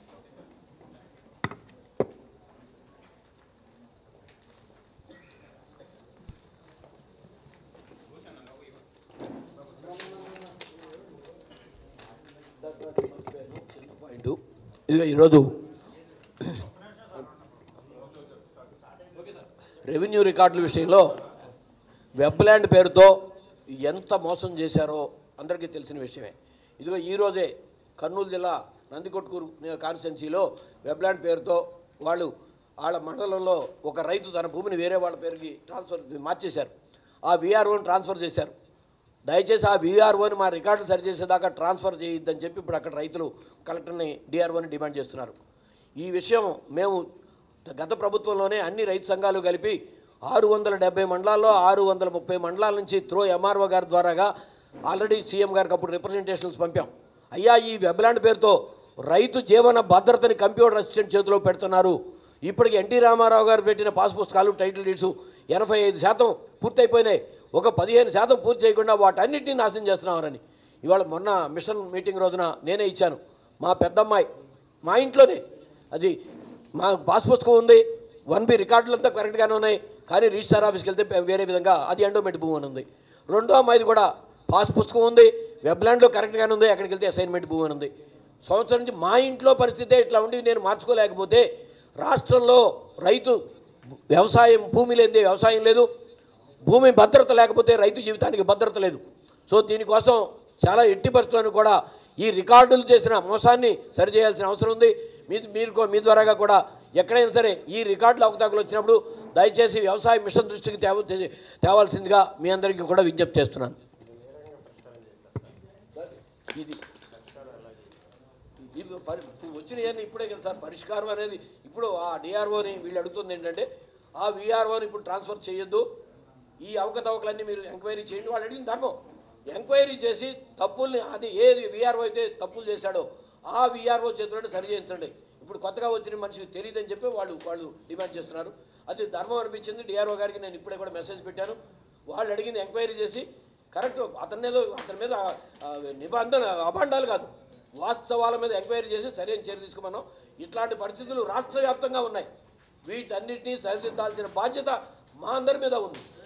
పాయింట్ ఇదిగో ఈరోజు రెవెన్యూ రికార్డుల విషయంలో వెబ్ల్యాండ్ పేరుతో ఎంత మోసం చేశారో అందరికీ తెలిసిన విషయమే ఇదిగో ఈరోజే కర్నూలు జిల్లా నందికొట్కూరు కాన్స్టిట్యున్సీలో వెబ్ల్యాండ్ పేరుతో వాళ్ళు వాళ్ళ మండలంలో ఒక రైతు తన భూమిని వేరే వాళ్ళ పేరుకి ట్రాన్స్ఫర్ మార్చేశారు ఆ విఆర్ఓని ట్రాన్స్ఫర్ చేశారు దయచేసి ఆ విఆర్ఓని మా రికార్డులు సరిచేసేదాకా ట్రాన్స్ఫర్ చేయొద్దని చెప్పి ఇప్పుడు అక్కడ రైతులు కలెక్టర్ని డిఆర్ఓని డిమాండ్ చేస్తున్నారు ఈ విషయం మేము గత ప్రభుత్వంలోనే అన్ని రైతు సంఘాలు కలిపి ఆరు వందల డెబ్బై మండలాల్లో ఆరు వందల ముప్పై మండలాల నుంచి త్రో ఎంఆర్ఓ గారి ద్వారాగా ఆల్రెడీ సీఎం గారికి అప్పుడు రిప్రజెంటేషన్స్ పంపాం అయ్యా ఈ వెబ్లాండ్ పేరుతో రైతు జీవన భద్రతని కంప్యూటర్ అసిస్టెంట్ చేతిలో పెడుతున్నారు ఇప్పటికి ఎన్టీ రామారావు గారు పెట్టిన పాస్ పుస్తకాలు టైటిల్ డీడ్స్ ఎనభై ఐదు శాతం పూర్తయిపోయినాయి ఒక పదిహేను శాతం పూర్తి చేయకుండా వాటన్నిటిని నాశనం చేస్తున్నామని ఇవాళ మొన్న మిషన్ మీటింగ్ రోజున నేనే ఇచ్చాను మా పెద్దమ్మాయి మా ఇంట్లోనే అది మా పాస్ పుస్తకం ఉంది వన్ బి రికార్డులు అంతా కరెక్ట్గానే ఉన్నాయి కానీ రిజిస్టార్ ఆఫీస్కి వెళ్తే వేరే విధంగా అది ఎండోమెంట్ భూమి అని ఉంది రెండో అమ్మాయిది కూడా పాస్ పుస్తకం ఉంది వెబ్లాండ్లో కరెక్ట్గానే ఉంది అక్కడికి వెళ్తే అసైన్మెంట్ భూమి అని ఉంది సంవత్సరం నుంచి మా ఇంట్లో పరిస్థితే ఇట్లా ఉండి నేను మార్చుకోలేకపోతే రాష్ట్రంలో రైతు వ్యవసాయం భూమి లేనిదే వ్యవసాయం లేదు భూమి భద్రత లేకపోతే రైతు జీవితానికి భద్రత లేదు సో దీనికోసం చాలా ఎట్టి పరిస్థితులను కూడా ఈ రికార్డులు చేసిన మోసాన్ని సరిచేయాల్సిన అవసరం ఉంది మీ మీరు కూ- మీ ద్వారాగా కూడా ఎక్కడైనా సరే ఈ రికార్డులు అవకతవకలు వచ్చినప్పుడు దయచేసి వ్యవసాయ మిషన్ దృష్టికి తేవ తే- తేవాల్సిందిగా మీ అందరికీ కూడా విజ్ఞప్తి చేస్తున్నాను ఇది ఇది పరి వచ్చినాయని ఇప్పుడే కదా సార్ పరిష్కారం అనేది ఇప్పుడు ఆ డిఆర్ఓని వీళ్ళు అడుగుతుంది ఏంటంటే ఆ విఆర్ఓని ఇప్పుడు ట్రాన్స్ఫర్ చేయొద్దు ఈ అవకతవకలన్నీ మీరు ఎంక్వైరీ చేయండి వాళ్ళు అడిగిన ధర్మం ఎంక్వైరీ చేసి తప్పుల్ని అది ఏది విఆర్ఓ అయితే తప్పులు చేశాడో ఆ విఆర్ఓ చేతుల్లో సరి చేయించండి ఇప్పుడు కొత్తగా వచ్చిన మనిషికి తెలియదని చెప్పి వాళ్ళు వాళ్ళు డిమాండ్ చేస్తున్నారు అది ధర్మం అనిపించింది డిఆర్ఓ గారికి నేను ఇప్పుడే కూడా మెసేజ్ పెట్టాను వాళ్ళు అడిగింది ఎంక్వైరీ చేసి కరెక్ట్ అతని మీద అతని మీద ఆ, నిబంధన అభాండాలు కాదు వాస్తవాల మీద ఎంక్వైరీ చేసి సరైన చర్య తీసుకోమన్నాం ఇట్లాంటి పరిస్థితులు రాష్ట్ర వ్యాప్తంగా ఉన్నాయి వీటన్నిటినీ సరిదిద్దాల్సిన బాధ్యత మా అందరి మీద ఉంది